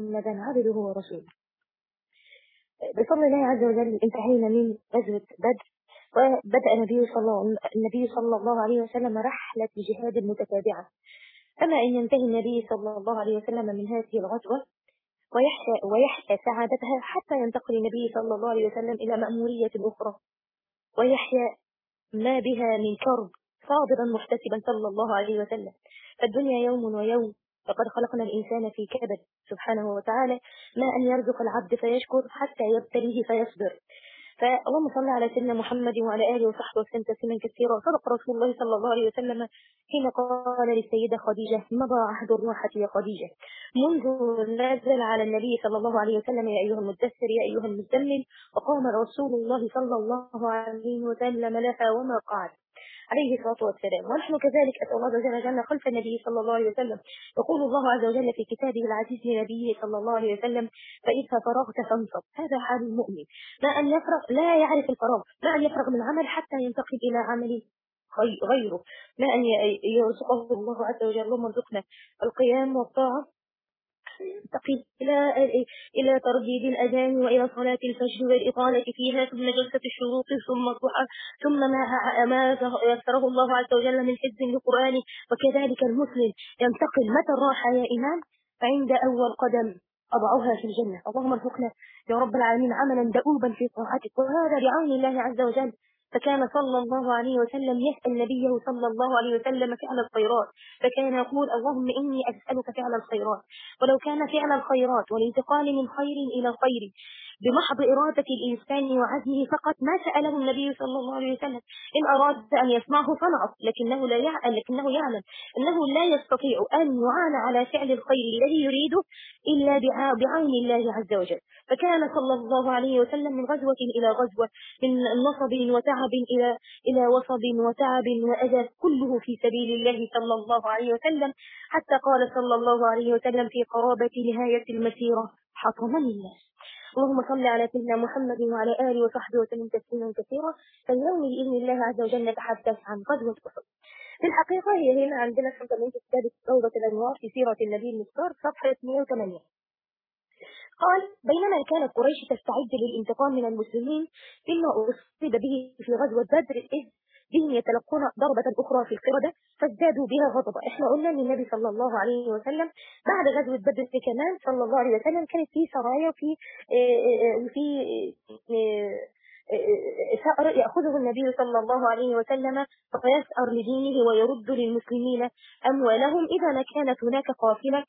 محمدا عبده ورسوله بفضل الله عز وجل انتهينا من غزوة بدر وبدأ النبي صلى النبي صلى الله عليه وسلم رحلة جهاد متتابعة أما أن ينتهي النبي صلى الله عليه وسلم من هذه الغزوة ويحيا ويحيا سعادتها حتى ينتقل النبي صلى الله عليه وسلم إلى مأمورية أخرى ويحيا ما بها من كرب صابرا محتسبا صلى الله عليه وسلم فالدنيا يوم ويوم فقد خلقنا الإنسان في كبد سبحانه وتعالى ما أن يرزق العبد فيشكر حتى يبتليه فيصبر فاللهم صل على سيدنا محمد وعلى آله وصحبه وسلم تسليما كثيرا صدق رسول الله صلى الله عليه وسلم حين قال للسيدة خديجة مضى عهد الراحة يا خديجة منذ نزل على النبي صلى الله عليه وسلم يا أيها المدثر يا أيها المزمل وقام رسول الله صلى الله عليه وسلم لها وما قعد عليه الصلاة والسلام ونحن كذلك أسأل الله عز وجل خلف النبي صلى الله عليه وسلم يقول الله عز وجل في كتابه العزيز لنبيه صلى الله عليه وسلم فإذا فرغت فانصب هذا حال المؤمن ما أن يفرغ لا يعرف الفراغ ما أن يفرغ من عمل حتى ينتقل إلى عمل غيره ما أن يرزقه الله عز وجل اللهم ارزقنا القيام والطاعة تقي إلى إلى ترديد الأذان وإلى صلاة الفجر والإطالة فيها ثم جلسة الشروق ثم الضحى ثم ما ما يسره الله عز وجل من حفظ للقرآن وكذلك المسلم ينتقل متى الراحة يا إمام عند أول قدم أضعها في الجنة اللهم ارزقنا يا رب العالمين عملا دؤوبا في طاعتك وهذا بعون الله عز وجل فكان صلى الله عليه وسلم يسأل نبيه صلى الله عليه وسلم فعل الخيرات فكان يقول اللهم إني أسألك فعل الخيرات ولو كان فعل الخيرات والانتقال من خير إلى خير بمحض إرادة الإنسان وعزمه فقط ما سأله النبي صلى الله عليه وسلم إن أراد أن يسمعه صنعه لكنه لا يعلم لكنه يعلم أنه لا يستطيع أن يعان على فعل الخير الذي يريده إلا بعون الله عز وجل فكان صلى الله عليه وسلم من غزوة إلى غزوة من نصب وتعب إلى إلى وصب وتعب وأذى كله في سبيل الله صلى الله عليه وسلم حتى قال صلى الله عليه وسلم في قرابة نهاية المسيرة حطمني الناس اللهم صل على سيدنا محمد وعلى آله وصحبه وسلم تسليما كثيرا فاليوم بإذن الله عز وجل نتحدث عن غزوة أحد في الحقيقة هي هنا عندنا في من كتاب روضة الأنوار في سيرة النبي المختار صفحة 108 قال بينما كانت قريش تستعد للانتقام من المسلمين فيما أصيب به في غزوة بدر إذ بهم يتلقون ضربة أخرى في القردة فازدادوا بها غضبا احنا قلنا ان النبي صلى الله عليه وسلم بعد غزوة بدر كمان صلى الله عليه وسلم كانت في سرايا وفي وفي ثأر يأخذه النبي صلى الله عليه وسلم فيسأر لدينه ويرد للمسلمين أموالهم إذا ما كانت هناك قافلة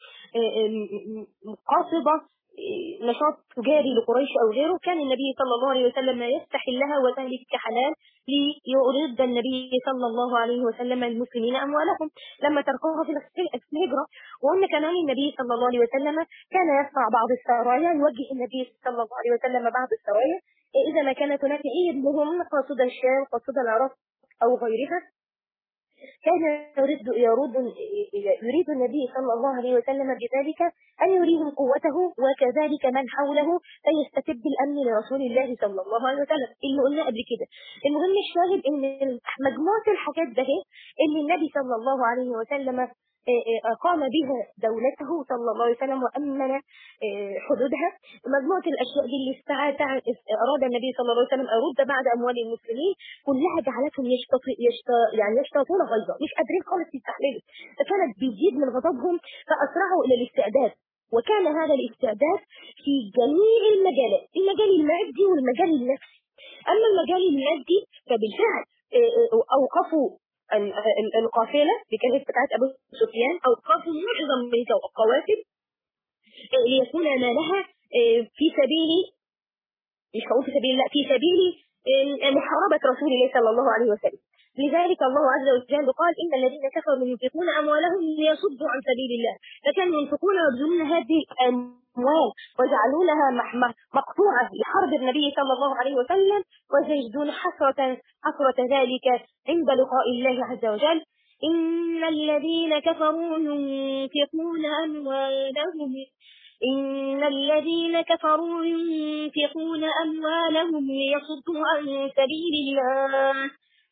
قاصدة نشاط تجاري لقريش أو غيره كان النبي صلى الله عليه وسلم يستحلها وذلك كحلال ليرد النبي صلى الله عليه وسلم المسلمين أموالهم لما تركوها في الهجرة وأن كمان النبي صلى الله عليه وسلم كان يصنع بعض السرايا يوجه النبي صلى الله عليه وسلم بعض السرايا إذا ما كانت هناك عيد لهم قاصد الشام قاصد العراق أو غيرها كان يريد يرد يريد النبي صلى الله عليه وسلم بذلك أن يريهم قوته وكذلك من حوله فيستتب الأمن لرسول الله صلى الله عليه وسلم اللي قلنا قبل كده المهم الشاهد إن مجموعة الحاجات ده اللي النبي صلى الله عليه وسلم قام بها دولته صلى الله عليه وسلم وأمن حدودها مجموعة الأشياء دي اللي أراد النبي صلى الله عليه وسلم أرد بعد أموال المسلمين كلها جعلتهم يشتطي يشت يعني يشتاطون غيظا مش قادرين خالص يستحملوا فكانت بيزيد من غضبهم فأسرعوا إلى الاستعداد وكان هذا الاستعداد في جميع المجالات المجال المادي والمجال النفسي أما المجال المادي فبالفعل أوقفوا القافلة اللي كانت بتاعت أبو سفيان أوقفوا معظم من القوافل ليكون مالها في سبيل مش هقول في سبيل لا في سبيل محاربة رسول الله صلى الله عليه وسلم لذلك الله عز وجل قال إن الذين كفروا ينفقون أموالهم ليصدوا عن سبيل الله فكانوا ينفقون ويبذلون هذه الأموال وجعلونها مقطوعة لحرب النبي صلى الله عليه وسلم وسيجدون حسرة حسرة ذلك عند لقاء الله عز وجل إن الذين كفروا ينفقون أموالهم إن الذين كفروا ينفقون أموالهم ليصدوا عن سبيل الله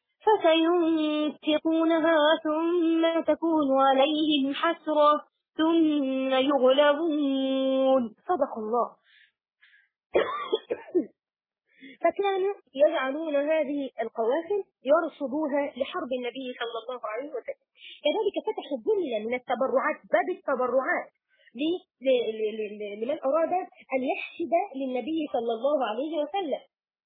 فسينفقونها ثم تكون عليهم حسرة ثم يغلبون صدق الله فكانوا يجعلون هذه القوافل يرصدوها لحرب النبي صلى الله عليه وسلم كذلك فتحوا جملة من التبرعات باب التبرعات لمن أراد أن يحشد للنبي صلى الله عليه وسلم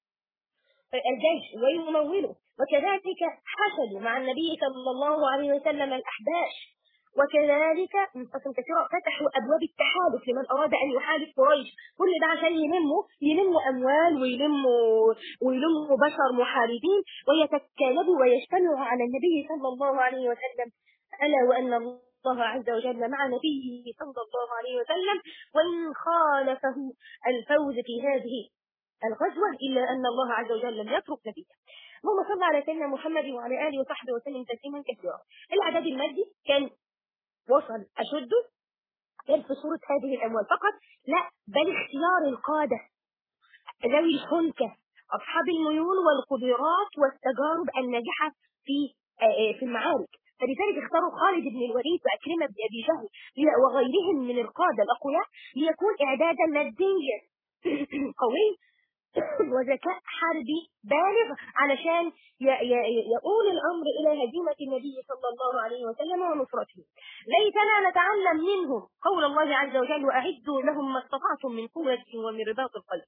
الجيش ويموله وكذلك حشدوا مع النبي صلى الله عليه وسلم الأحباش وكذلك من قسم كثيرة فتحوا أبواب التحالف لمن أراد أن يحالف قريش كل ده عشان يلموا يلموا أموال ويلموا ويلموا بشر محاربين ويتكالبوا ويجتمعوا على النبي صلى الله عليه وسلم ألا وأن الله عز وجل مع نبيه صلى الله عليه وسلم وإن خالفه الفوز في هذه الغزوة إلا أن الله عز وجل لم يترك نبيه اللهم صل على سيدنا محمد وعلى آله وصحبه وسلم تسليما كثيرا العدد المادي كان وصل أشده كان في صورة هذه الأموال فقط لا بل اختيار القادة ذوي الحنكة أصحاب الميول والقدرات والتجارب الناجحة في في المعارك فلذلك اختاروا خالد بن الوليد وأكرمة بن أبي جهل وغيرهم من القادة الأقوياء ليكون إعدادا ماديا قوي وذكاء حربي بالغ علشان يقول الأمر إلى هزيمة النبي صلى الله عليه وسلم ونصرته ليتنا نتعلم منهم قول الله عز وجل وأعدوا لهم ما استطعتم من قوة ومن رباط القلب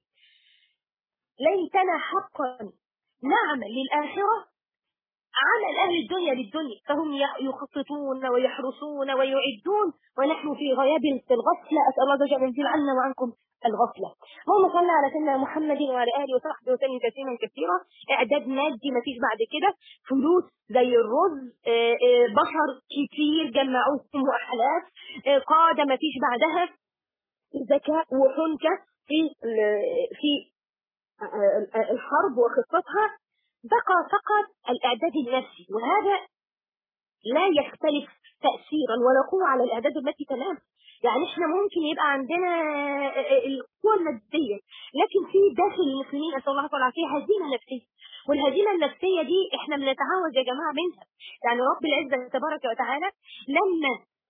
ليتنا حقا نعمل للآخرة عمل أهل الدنيا للدنيا فهم يخططون ويحرسون ويعدون ونحن في غياب الغفلة أسأل الله جل ينزل عنا وعنكم الغفلة اللهم صل على سيدنا محمد وعلى آله وصحبه وسلم كثيرا كثيرا إعداد مادي ما فيش بعد كده فلوس زي الرز بشر كتير جمعوهم وأحلاف قادة ما فيش بعدها ذكاء وحنكة في في الحرب وخطتها بقى فقط الإعداد النفسي وهذا لا يختلف تأثيرا ولا قوة على الإعداد النفسي تماما يعني احنا ممكن يبقى عندنا القوة المادية لكن في داخل المسلمين أسأل الله تعالى فيها هزيمة نفسية والهزيمة النفسية دي احنا بنتعوذ يا جماعة منها يعني رب العزة تبارك وتعالى لما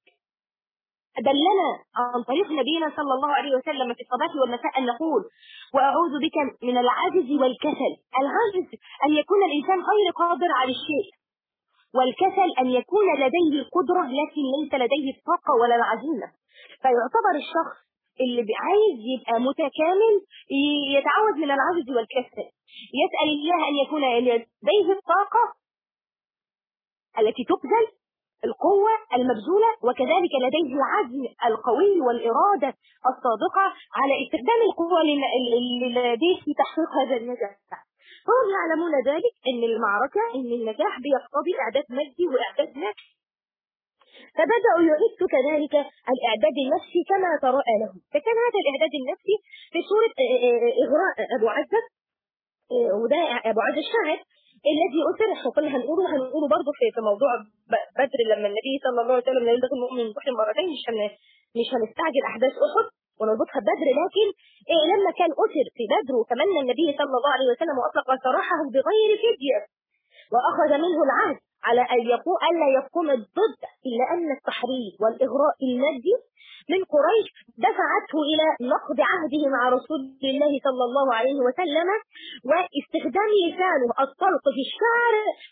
دلنا عن طريق نبينا صلى الله عليه وسلم في الصباح والمساء أن نقول وأعوذ بك من العجز والكسل العجز أن يكون الإنسان غير قادر على الشيء والكسل أن يكون لديه القدرة لكن ليس لديه الطاقة ولا العزيمة فيعتبر الشخص اللي عايز يبقى متكامل يتعوذ من العجز والكسل يسأل الله أن يكون لديه الطاقة التي تبذل القوة المبذولة وكذلك لديه العزم القوي والإرادة الصادقة على استخدام القوة اللي لديه في تحقيق هذا النجاح هم يعلمون ذلك أن المعركة أن النجاح بيقتضي إعداد مادي وإعداد نفسي فبدأوا يعدوا كذلك الإعداد النفسي كما تراءى لهم فكان هذا الإعداد النفسي في صورة إغراء أبو عزة وده أبو عزة الشاعر الذي أسر وكنا هنقوله هنقوله برضه في في موضوع بدر لما النبي صلى الله عليه وسلم لا يلدغ المؤمن بحر مرتين مش هن مش هنستعجل أحداث أحد ونربطها ببدر لكن إيه لما كان أسر في بدر وتمنى النبي صلى الله عليه وسلم وأطلق سراحه بغير فدية وأخذ منه العهد على أن يقول ألا يقوم الضد إلا أن التحريض والإغراء المادي من قريش دفعته إلى نقض عهده مع رسول الله صلى الله عليه وسلم واستخدام لسانه الطلق في الشعر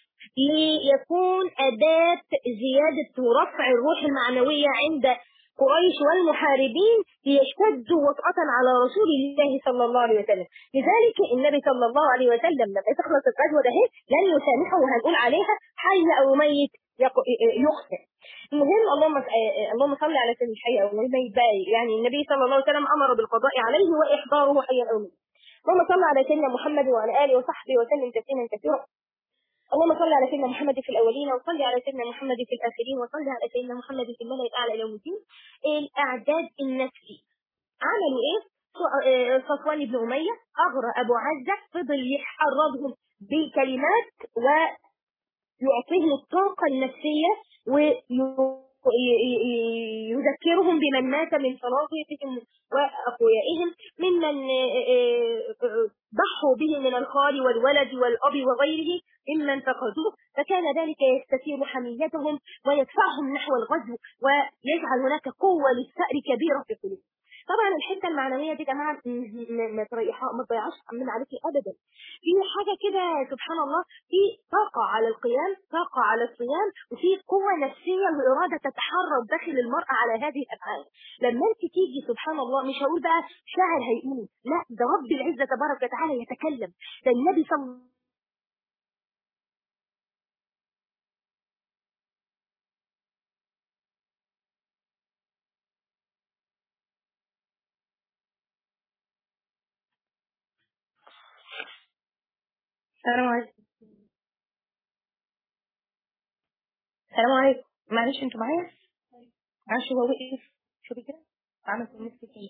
ليكون أداة زيادة ورفع الروح المعنوية عند قريش والمحاربين ليشتدوا وطأة على رسول الله صلى الله عليه وسلم لذلك النبي صلى الله عليه وسلم لما تخلص الغزوة ده لن يسامحه وهنقول عليها حي أو ميت يقتل المهم اللهم اللهم صل على سيدنا الحي او الميت بقى يعني النبي صلى الله عليه وسلم امر بالقضاء عليه واحضاره حيا او ميت اللهم صل على سيدنا محمد وعلى اله وصحبه وسلم تسليما كثيرا اللهم صل على سيدنا محمد في الاولين وصل على سيدنا محمد في الاخرين وصل على سيدنا محمد في الملأ الاعلى يوم الدين الاعداد النفسي عملوا ايه صفوان بن اميه اغرى ابو عزه فضل يحرضهم بكلمات و يعطيهم الطاقة النفسية ويذكرهم بمن مات من صلاتهم وأقويائهم ممن ضحوا به من الخال والولد والأب وغيره ممن فقدوه فكان ذلك يستثير حميتهم ويدفعهم نحو الغزو ويجعل هناك قوة للثأر كبيرة في قلوبهم طبعا الحته المعنويه دي يا جماعه ما تريحها ما تضيعش من عليكي ابدا في حاجه كده سبحان الله في طاقه على القيام طاقه على الصيام وفي قوه نفسيه واراده تتحرك داخل المراه على هذه الافعال لما انت تيجي سبحان الله مش هقول بقى شاعر هيقول لا ده رب العزه تبارك وتعالى يتكلم ده النبي صلى السلام عليكم السلام عليكم معلش انتوا معايا معلش هو وقف شوفي كده عمل في نفسي كده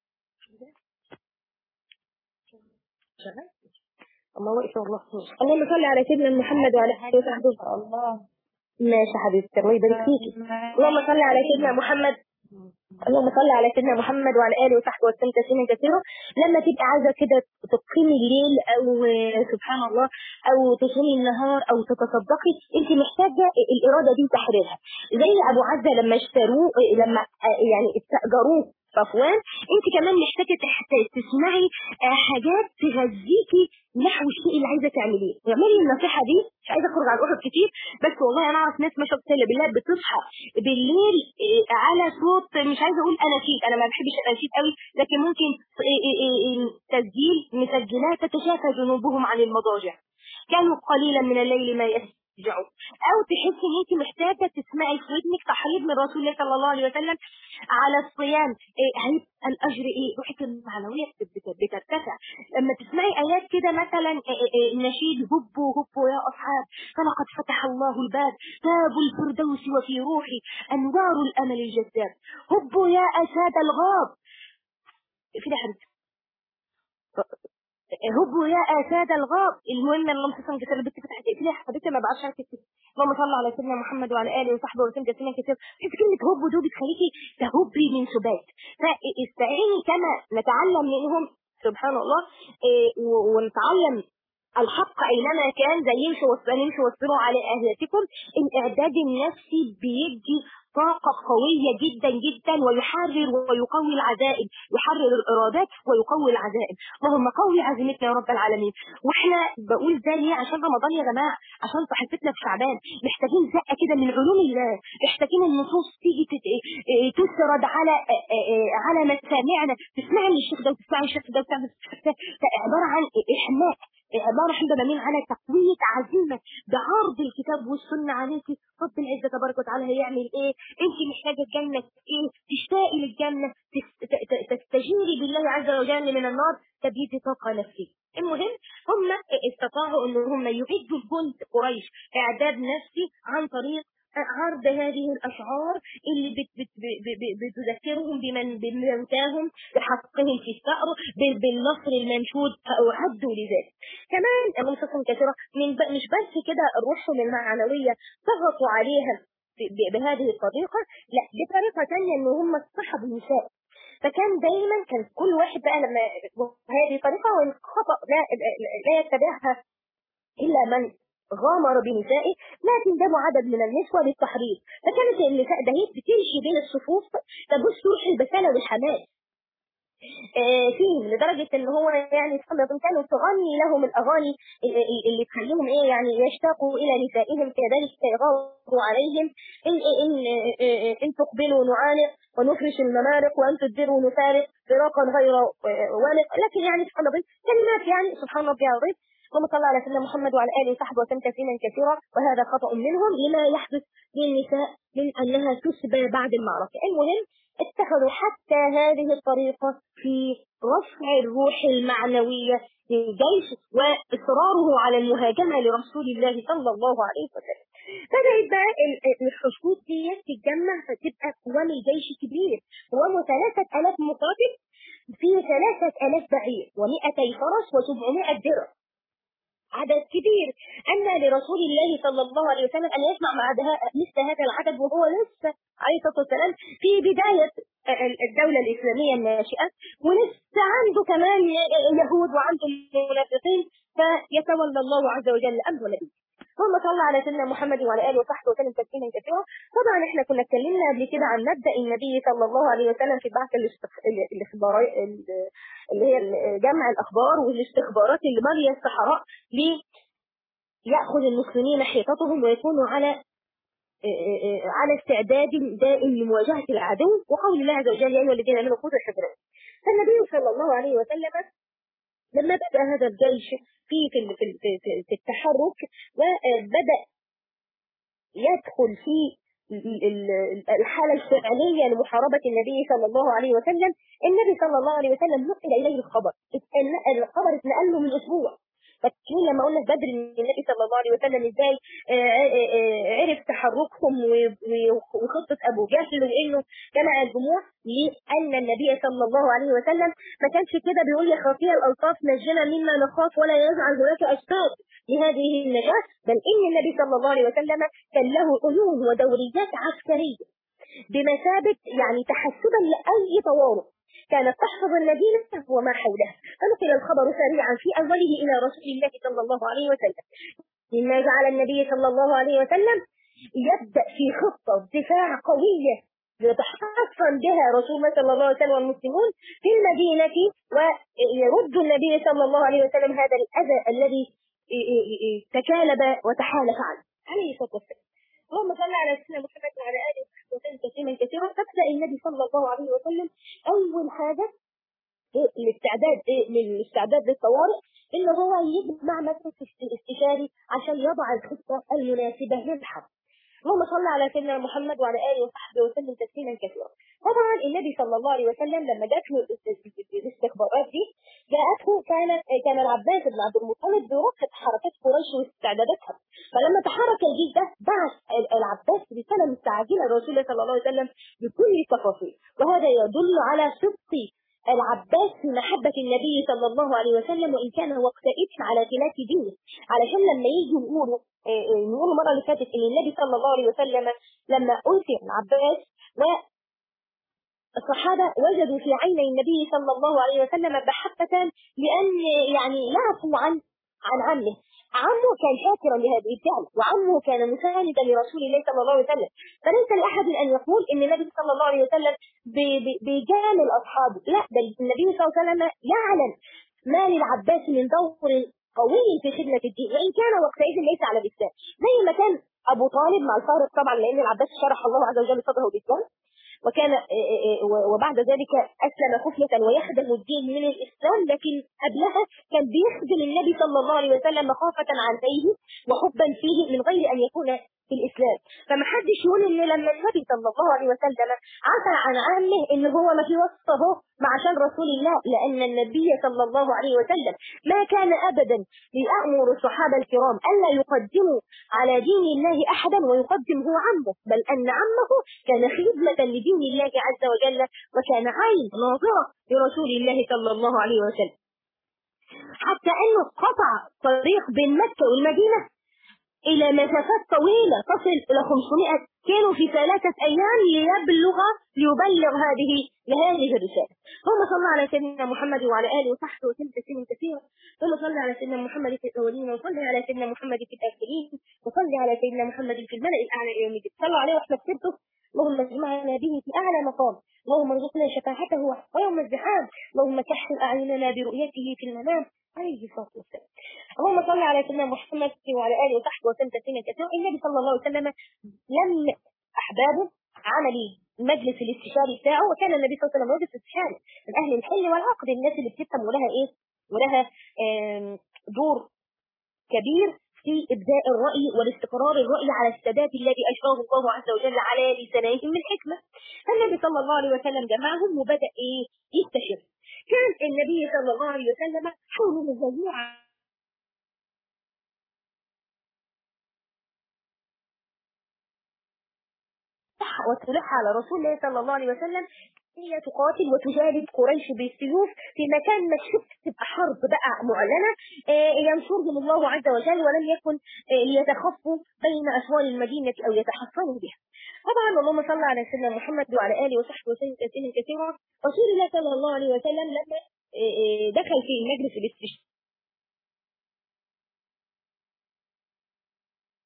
شغال الله وقف والله اللهم صل على سيدنا محمد وعلى اله وصحبه الله ماشي يا حبيبتي الله يبارك فيكي اللهم صل على سيدنا محمد اللهم صل على سيدنا محمد وعلى اله وصحبه وسلم تسليما كثيرا لما تبقى عايزه كده تقيمي الليل او سبحان الله او تصومي النهار او تتصدقي انت محتاجه الاراده دي تحريرها زي ابو عزه لما اشتروه لما يعني استاجروه صفوان انت كمان محتاجه تسمعي حاجات تغذيكي نحو الشيء اللي عايزه تعمليه اعملي النصيحه دي مش عايزه اخرج على الاخر كتير بس والله انا اعرف ناس ما شاء الله بالله بتصحى بالليل على صوت مش عايزه اقول اناشيد انا ما بحبش الاناشيد قوي لكن ممكن تسجيل مسجلات تتشافى جنوبهم عن المضاجع كانوا قليلا من الليل ما يسجعوا او تحسي ان انت محتاجه تسمعي في ودنك تحريض من رسول الله صلى الله عليه وسلم على الصيام إيه هيبقى الاجر ايه روحك المعنويه بترتفع لما تسمعي ايات كده مثلا نشيد هبوا هبوا يا اصحاب فلقد فتح الله الباب باب الفردوس وفي روحي انوار الامل الجذاب هبوا يا اساد الغاب في حديث هبوا يا اساد الغاب المهم اللهم صل على سيدنا بنت فتحت اقفلي حبيبتي ما بعرفش اكتب اللهم صل على سيدنا محمد وعلى اله وصحبه وسلم تسليما كتير شوف كلمه هب دول بتخليكي تهبي من سبات فاستعيني كما نتعلم منهم سبحان الله إيه ونتعلم الحق اينما كان زي يمشوا يمشوا واصبروا على اهلتكم الاعداد النفسي بيدي طاقة قوية جدا جدا ويحرر ويقوي العزائم يحرر الإرادات ويقوي العزائم اللهم قوي عزيمتنا يا رب العالمين واحنا بقول ده ليه عشان رمضان يا جماعة عشان صحتنا في شعبان محتاجين زقة كده من علوم الله محتاجين النصوص تيجي تسرد على على مسامعنا تسمعي الشيخ ده وتسمعي الشيخ ده وتعمل عبارة عن إحماء عبارة احنا بنميل على تقوية عزيمة بعرض الكتاب والسنة عليكي رب العزة تبارك وتعالى هيعمل ايه انت محتاجة الجنة ايه تشتاقي للجنة تستجيري بالله عز وجل من النار تبيتي طاقة نفسية المهم هم استطاعوا ان هم يعدوا الجند قريش اعداد نفسي عن طريق عرض هذه الأشعار اللي بت بت بتذكرهم بمن بموتاهم بحقهم في الثأر بالنصر المنشود أعدوا لذلك كمان النصوص كثيرة من مش بس كده روحهم المعنوية ضغطوا عليها بهذه الطريقة لا بطريقة ثانية ان هم صحبوا النساء فكان دايما كان كل واحد بقى لما هذه طريقة والخطأ لا, لا يتبعها إلا من غامر بنسائه لا تندم عدد من النسوة للتحريض فكانت النساء دهيت بتمشي بين الصفوف تبص روح البسالة والحماس آه فيه لدرجة ان هو يعني كانوا تغني لهم الاغاني اللي تخليهم ايه يعني يشتاقوا الى نسائهم كذلك يغاروا عليهم ان ان ان تقبلوا نعانق ونفرش الممارق وان تدبروا نفارق فراقا غير والق لكن يعني سبحان الله كلمات يعني سبحان ربي العظيم اللهم صل على سيدنا محمد وعلى اله وصحبه وسلم تسليما كثيرا وهذا خطا منهم لما يحدث للنساء من انها تسبى بعد المعركه المهم اتخذوا حتى هذه الطريقه في رفع الروح المعنويه للجيش واصراره على المهاجمه لرسول الله صلى الله عليه وسلم بدات بقى الحشود دي تتجمع فتبقى قوام الجيش كبير قوامه 3000 مقاتل في 3000 بعير و200 فرس و700 درع عدد كبير أما لرسول الله صلى الله عليه وسلم أن يسمع مع مثل هذا العدد وهو لسه عليه الصلاة والسلام في بداية الدولة الإسلامية الناشئة ولسه عنده كمان يهود وعنده المنافقين فيتولى الله عز وجل أمر نبيه اللهم صل على سيدنا محمد وعلى اله وصحبه وسلم تسليما كثيرا طبعا احنا كنا اتكلمنا قبل كده عن مبدا النبي صلى الله عليه وسلم في بعث الاستخ- ال- الاخبار ال- اللي هي ال- جمع الاخبار والاستخبارات اللي ماليه الصحراء ليأخذ المسلمين حيطتهم ويكونوا على على استعداد دائم لمواجهة العدو وقول الله عز وجل يا أيها الذين آمنوا خذوا الحذر فالنبي صلى الله عليه وسلم لما بدأ هذا الجيش في في ال- في ال- في- في- في التحرك وبدأ يدخل في ال- ال- الحالة الفعلية لمحاربة النبي صلى الله عليه وسلم النبي صلى الله عليه وسلم نقل إليه الخبر اتنقل- الخبر اتنقل له من أسبوع فاكرين لما قلنا في بدر ان النبي صلى الله عليه وسلم ازاي آه، آه، آه، عرف تحركهم و- و- وخطه ابو جهل وانه جمع الجموع لان النبي صلى الله عليه وسلم ما كانش كده بيقول يا خفية الالطاف نجنا مما نخاف ولا يجعل هناك اسباب لهذه النجاه بل ان النبي صلى الله عليه وسلم كان له عيون ودوريات عسكريه بمثابه يعني تحسبا لاي طوارئ كانت تحفظ المدينة وما حولها فنقل الخبر سريعا في أوله إلى رسول الله صلى الله عليه وسلم مما جعل النبي صلى الله عليه وسلم يبدأ في خطة دفاع قوية يتحصن بها رسول الله صلى الله عليه وسلم والمسلمون في المدينة ويرد النبي صلى الله عليه وسلم هذا الأذى الذي تكالب وتحالف عنه عليه الصلاة والسلام اللهم صل على سيدنا محمد وعلى اله وصحبه وسلم تسليما كثيرا فبدا النبي صلى الله عليه وسلم اول حاجه إيه الاستعداد إيه للاستعداد للطوارئ ان هو يجمع مجلس الاستشاري عشان يضع الخطه المناسبه للحرب اللهم صل على سيدنا محمد وعلى اله وصحبه وسلم تسليما كثيرا طبعا النبي صلى الله عليه وسلم لما جات له الاستخبارات دي جاءته كانت كان العباس بن عبد المطلب بيرقب حركات قريش واستعداداتها فلما تحرك الجيش ده بعث العباس رساله مستعجله لرسول الله صلى الله عليه وسلم بكل التفاصيل وهذا يدل على صدق العباس في محبة النبي صلى الله عليه وسلم وإن كان وقتئذ على خلاف دينه علشان لما يجوا يقولوا نقول المرة اللي فاتت إن النبي صلى الله عليه وسلم لما ألفي العباس الصحابة وجدوا في عيني النبي صلى الله عليه وسلم محبة لأن يعني يعفو عن عن عمه عمه كان شاكرا لهذه الفعل وعمه كان مساندا لرسول الله صلى الله عليه وسلم فليس لأحد أن يقول إن النبي صلى الله عليه وسلم بيجامل أصحابه لا بل النبي صلى الله عليه وسلم يعلم ما للعباس من دور قوي في خدمة الدين وإن كان وقتئذ ليس على الإسلام زي ما كان أبو طالب مع الفارق طبعا لأن العباس شرح الله عز وجل صدره بالإسلام وكان وبعد ذلك أسلم خفية ويخدم الدين من الإسلام لكن قبلها كان بيخدم النبي صلى الله عليه وسلم مخافة عليه وحبا فيه من غير أن يكون في الإسلام فما حدش يقول إن لما النبي صلى الله عليه وسلم عفى عن عمه إن هو ما في وسطه عشان رسول الله لأن النبي صلى الله عليه وسلم ما كان أبدا ليأمر الصحابة الكرام ألا يقدموا على دين الله أحدا ويقدم هو عمه بل أن عمه كان خدمة لدين الله عز وجل وكان عين ناظرة لرسول الله صلى الله عليه وسلم حتى أنه قطع طريق بين مكة والمدينة إلى مسافات طويلة تصل إلى 500 كيلو في ثلاثة أيام ليبلغ ليبلغ هذه لهذه الرسالة ثم صلى على سيدنا محمد وعلى آله وصحبه وسلم تسليما كثيرا ثم صلى على سيدنا محمد في الأولين وصلى على سيدنا محمد في الآخرين وصلى على سيدنا محمد في الملأ الأعلى إلى يوم الدين صلوا عليه واحنا سيرته اللهم اجمعنا به في أعلى مقام اللهم ارزقنا شفاعته ويوم الزحام اللهم كحل أعيننا برؤيته في المنام عليه الصلاة والسلام اللهم صل على سيدنا محمد وعلى آله وصحبه وسلم تسليما كثيرا النبي صلى الله عليه وسلم لم أحبابه عمل المجلس الاستشاري بتاعه وكان النبي صلى الله عليه وسلم مجلس استشاري من أهل الحل والعقد الناس اللي بتفهم ولها إيه ولها دور كبير في إبداء الرأي والاستقرار الرأي على السادات الذي أجراه الله عز وجل على لسانهم من حكمة فالنبي صلى الله عليه وسلم جمعهم وبدأ إيه يستشير كان النبي صلى الله عليه وسلم حوله مجموعة وتلح على رسول الله صلى الله عليه وسلم هي تقاتل وتجالد قريش بالسيوف في مكان مكشوف تبقى حرب بقى معلنة ينصرهم الله عز وجل ولم يكن ليتخفوا بين أسوار المدينة أو يتحصنوا بها طبعا اللهم صل على سيدنا محمد وعلى آله وصحبه وسلم تسليما كثيرا رسول الله صلى الله عليه وسلم لما دخل في مجلس الاستشهاد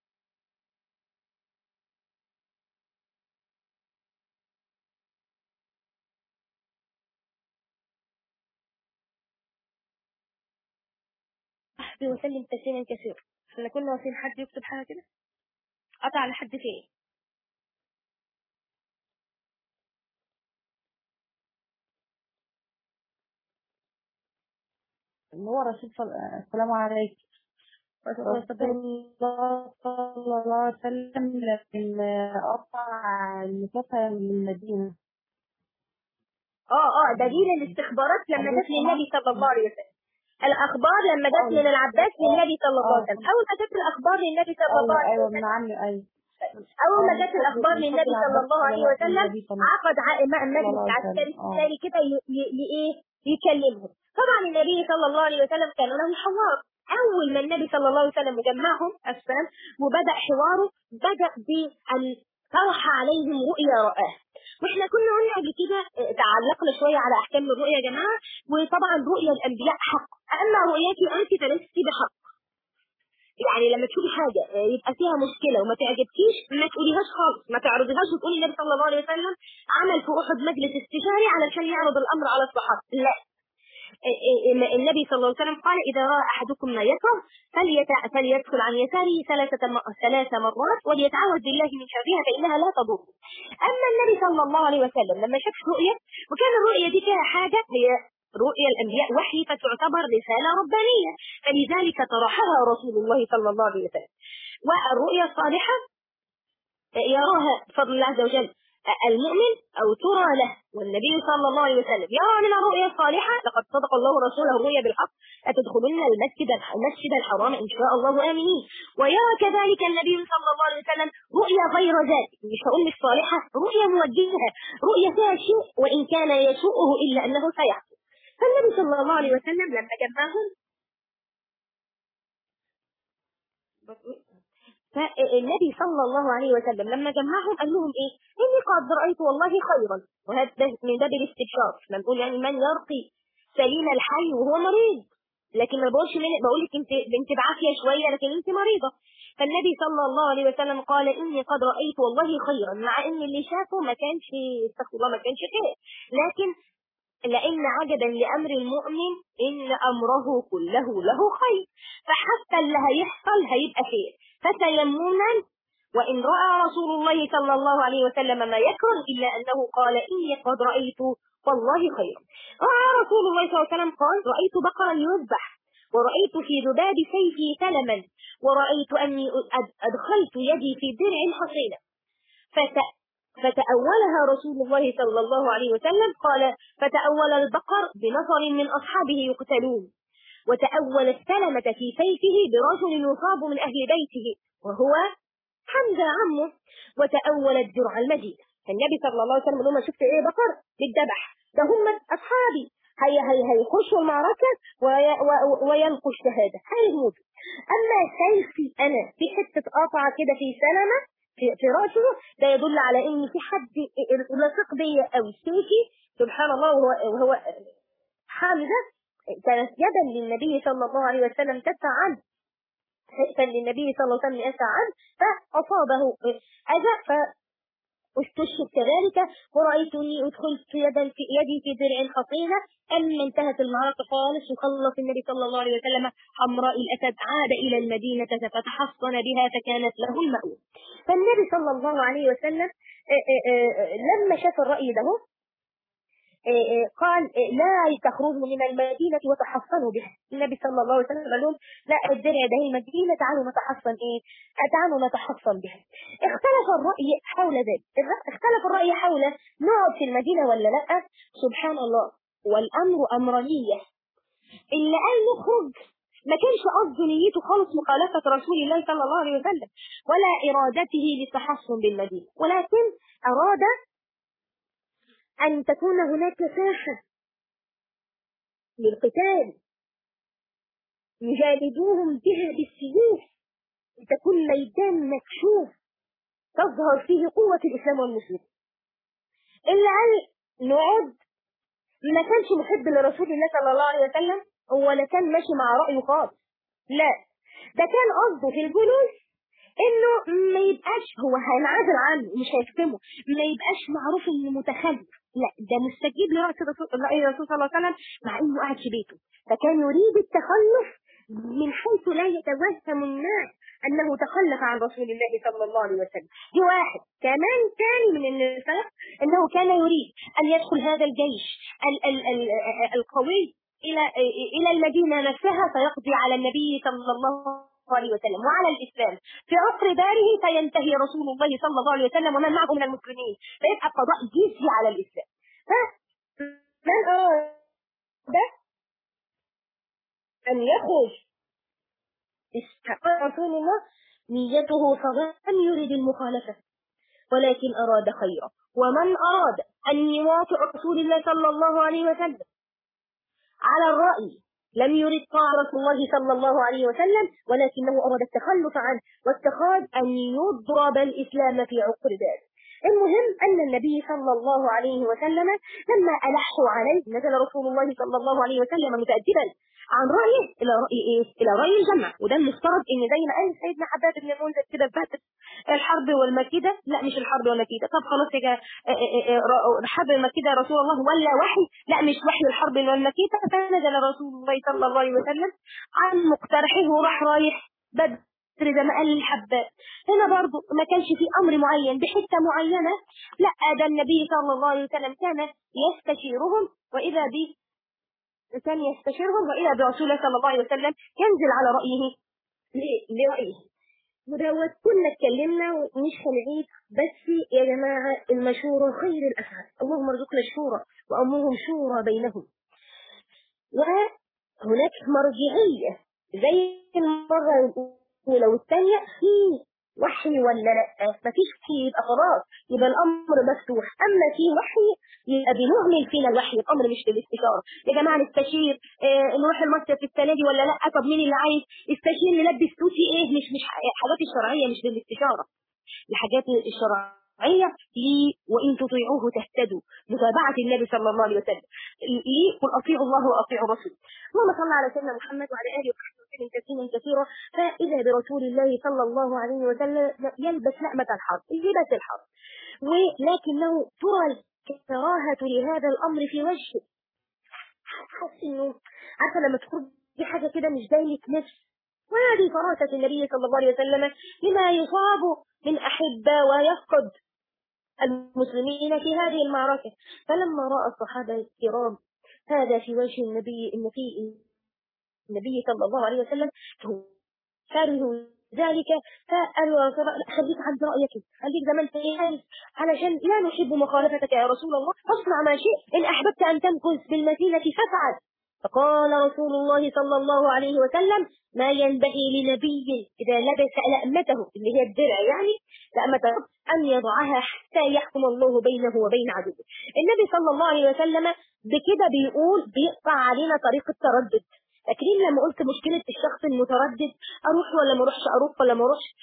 وصحبه وسلم تسليما كثيرا احنا كنا واصلين حد يكتب حاجه كده قطع لحد فين اللي هو رسول صل... السلام عليكم رسول الله صلى الله عليه وسلم لما قطع المسافة من المدينة اه اه دليل الاستخبارات لما جت للنبي صلى الله عليه وسلم الاخبار لما جت من العباس للنبي صلى الله عليه وسلم اول ما جت الاخبار للنبي صلى الله أيوة عليه أيوة وسلم من عمي أيوة اول ما جت الاخبار للنبي صلى الله عليه وسلم عقد مع المجلس العسكري الثاني كده ي- ي- ي- ايه يكلمهم طبعا النبي صلى الله عليه وسلم كان له حوار اول ما النبي صلى الله عليه وسلم جمعهم السلام وبدا حواره بدا بان طرح عليهم رؤيا رآه واحنا كنا قلنا قبل كده اه، تعلقنا شويه على احكام الرؤيا يا جماعه وطبعا رؤيا الانبياء حق اما رؤيتي انت فلست بحق يعني لما تشوفي حاجة آه، يبقى فيها مشكلة وما تعجبكيش ما تقوليهاش خالص ما تعرضيهاش وتقولي النبي صلى الله عليه وسلم عمل في أحد مجلس استشاري علشان يعرض الأمر على الصحابة لا آه، آه، النبي صلى الله عليه وسلم قال إذا رأى أحدكم ما يكره فليتع... فليدخل عن يساره ثلاثة م... ثلاث مرات وليتعوذ بالله من شرها فإنها لا تضر أما النبي صلى الله عليه وسلم لما شاف رؤية وكان الرؤية دي فيها حاجة هي رؤيا الأنبياء وحي فتعتبر رسالة ربانية فلذلك طرحها رسول الله صلى الله عليه وسلم والرؤيا الصالحة يراها بفضل الله عز وجل المؤمن أو ترى له والنبي صلى الله عليه وسلم يرى من الرؤيا الصالحة لقد صدق الله رسوله الرؤيا بالحق لتدخلن المسجد المسجد الحرام إن شاء الله آمنين ويرى كذلك النبي صلى الله عليه وسلم رؤيا غير ذلك مش هقول مش صالحة رؤيا موجهة رؤيا فيها شيء وإن كان يسوءه إلا أنه سيحصل فالنبي صلى الله عليه وسلم لما جمعهم فالنبي صلى الله عليه وسلم لما جمعهم قال لهم ايه؟ اني قد رايت والله خيرا وهذا من باب الاستبشار احنا بنقول يعني من يرقي سليم الحي وهو مريض لكن ما بقولش من بقول لك انت انت بعافيه شويه لكن انت مريضه فالنبي صلى الله عليه وسلم قال اني قد رايت والله خيرا مع ان اللي شافه ما كانش استغفر الله ما كانش خير لكن لأن عجبا لأمر المؤمن إن أمره كله له خير فحتى اللي هيحصل هيبقى خير فتيمنا وإن رأى رسول الله صلى الله عليه وسلم ما يكره إلا أنه قال إني قد رأيت والله خيرا رأى رسول الله صلى الله عليه وسلم قال رأيت بقرا يذبح ورأيت في ذباب سيفي سلما ورأيت أني أد- أدخلت يدي في درع حصينة فت... فتأولها رسول الله صلى الله عليه وسلم قال فتأول البقر بنفر من أصحابه يقتلون وتأول السلمة في سيفه برجل يصاب من أهل بيته وهو حمزة عمه وتأول الدرع المدينة فالنبي صلى الله عليه وسلم لما شفت ايه بقر بالذبح ده هم أصحابي هي هي هيخشوا المعركة وي و- ويلقوا الشهادة هيموتوا أما سيفي أنا في حتة قطعة كده في سلمة في, في رأسه ده يدل على إن في حد لاصق بيا أو سيفي سبحان الله وهو, وهو حمزة كانت يدا للنبي صلى الله عليه وسلم تدفع عنه سيفا للنبي صلى الله عليه وسلم يدفع عنه فأصابه أذى واستشهد كذلك ورأيتني أدخلت يدا في يدي في درع حصينة أما انتهت المعركة خالص وخلص النبي صلى الله عليه وسلم حمراء الأسد عاد إلى المدينة فتحصن بها فكانت له المأوى فالنبي صلى الله عليه وسلم آه، آه، آه، لما شاف الرأي ده آه، آه، قال آه، لا تخرجوا من المدينة وتحصنوا بها النبي صلى الله عليه وسلم قال لهم لا الدرع ده هي المدينة تعالوا نتحصن ايه آه، تعالوا نتحصن بها اختلف الرأي حول ذلك الر- اختلف الرأي حول نقعد في المدينة ولا لا سبحان الله والأمر أمرانية اللي قال نخرج ما كانش قصده نيته خالص مخالفة رسول الله صلى الله عليه وسلم ولا إرادته للتحصن بالمدينة ولكن أراد أن تكون هناك ساحة للقتال يجالدوهم بها بالسيوف لتكون ميدان مكشوف تظهر فيه قوة الإسلام والمسلمين اللي قال نقعد ما كانش محب لرسول الله صلى الله عليه وسلم ولا كان ماشي مع رأيه خاص لا ده كان قصده في الجلوس انه ما يبقاش هو هينعزل عنه مش هيكتمه ما يبقاش معروف انه متخلف لا ده مستجيب لرأي الرسول رأي الرسول صلى الله عليه وسلم مع انه قاعد في بيته فكان يريد التخلف من حيث لا يتوهم الناس أنه تخلف عن رسول الله صلى الله عليه وسلم دي واحد كمان ثاني من الفرق أنه كان يريد أن يدخل هذا الجيش ال ال ال القوي إلى إلى المدينة نفسها فيقضي على النبي صلى الله عليه وسلم وعلى الإسلام في عصر داره فينتهي رسول الله صلى الله عليه وسلم ومن معه من المسلمين فيبقى قضاء جزية على الإسلام فمن أراد أن يخرج استحقاق رسول الله نيته صغيرة لم يرد المخالفة ولكن أراد خيرا ومن أراد أن يوافق رسول الله صلى الله عليه وسلم على الرأي لم يرد طاعة رسول الله صلى الله عليه وسلم ولكنه أراد التخلف عنه واتخاذ أن يضرب الإسلام في عقر ذلك المهم أن النبي صلى الله عليه وسلم لما ألحوا عليه نزل رسول الله صلى الله عليه وسلم متأدبا عن رأيه إلى رأي إيه؟ إلى رأي الجمع وده المفترض إن زي ما قال سيدنا حباب بن المنذر كده في الحرب والمكيدة لا مش الحرب والمكيدة طب خلاص يا الحرب والمكيدة يا رسول الله ولا وحي لا مش وحي الحرب والمكيدة فنزل رسول الله صلى الله عليه وسلم عن مقترحه وراح رايح بدر زي ما قال الحباب هنا برضو ما كانش في امر معين بحته معينه لا ده النبي صلى الله عليه وسلم كان يستشيرهم واذا ب كان يستشيرهم واذا برسول الله صلى الله عليه وسلم ينزل على رايه لرايه ودوت كنا اتكلمنا ومش هنعيد بس يا جماعه المشوره خير الافعال اللهم ارزقنا الشورى وامرهم شورى بينهم وهناك مرجعيه زي المره الاولى والثانيه في وحي ولا لا مفيش وحي يبقى خلاص يبقى الامر مفتوح اما في وحي يبقى بنهمل فينا الوحي الامر مش بالاستشاره يا جماعه نستشير اه نروح المصيف السنه دي ولا لا طب مين اللي عايز استشير نلبس توتي ايه مش مش حاجات الشرعيه مش بالاستشاره الحاجات الشرعيه لي وان تطيعوه تهتدوا متابعه النبي صلى الله عليه وسلم لي قل اطيعوا الله واطيعوا الرسول اللهم صل على سيدنا محمد وعلى اله وصحبه وسلم تسليما كثيرا فاذا برسول الله صلى الله عليه وسلم يلبس نعمه الحرب لباس الحرب ولكنه ترى الكراهه لهذا الامر في وجهه حاسس انه عارفه لما تخرج دي حاجه كده مش باينك نفس وهذه فراسة النبي صلى الله عليه وسلم لما يصاب من أحبة ويفقد المسلمين في هذه المعركة فلما رأى الصحابة الكرام هذا في وجه النبي إن في النبي صلى الله عليه وسلم كرهوا ذلك فقالوا يا رسول الله خليك عند رأيك خليك زي ما انت علشان لا نحب مخالفتك يا رسول الله فاصنع ما شئت إن أحببت أن تمكث بالمدينة فافعل فقال رسول الله صلى الله عليه وسلم ما ينبغي لنبي إذا لبس لأمته اللي هي الدرع يعني لأمته أن يضعها حتى يحكم الله بينه وبين عدوه النبي صلى الله عليه وسلم بكده بيقول بيقطع علينا طريق التردد فاكرين لما قلت مشكلة الشخص المتردد أروح ولا ما أروحش أروح ولا ما أروحش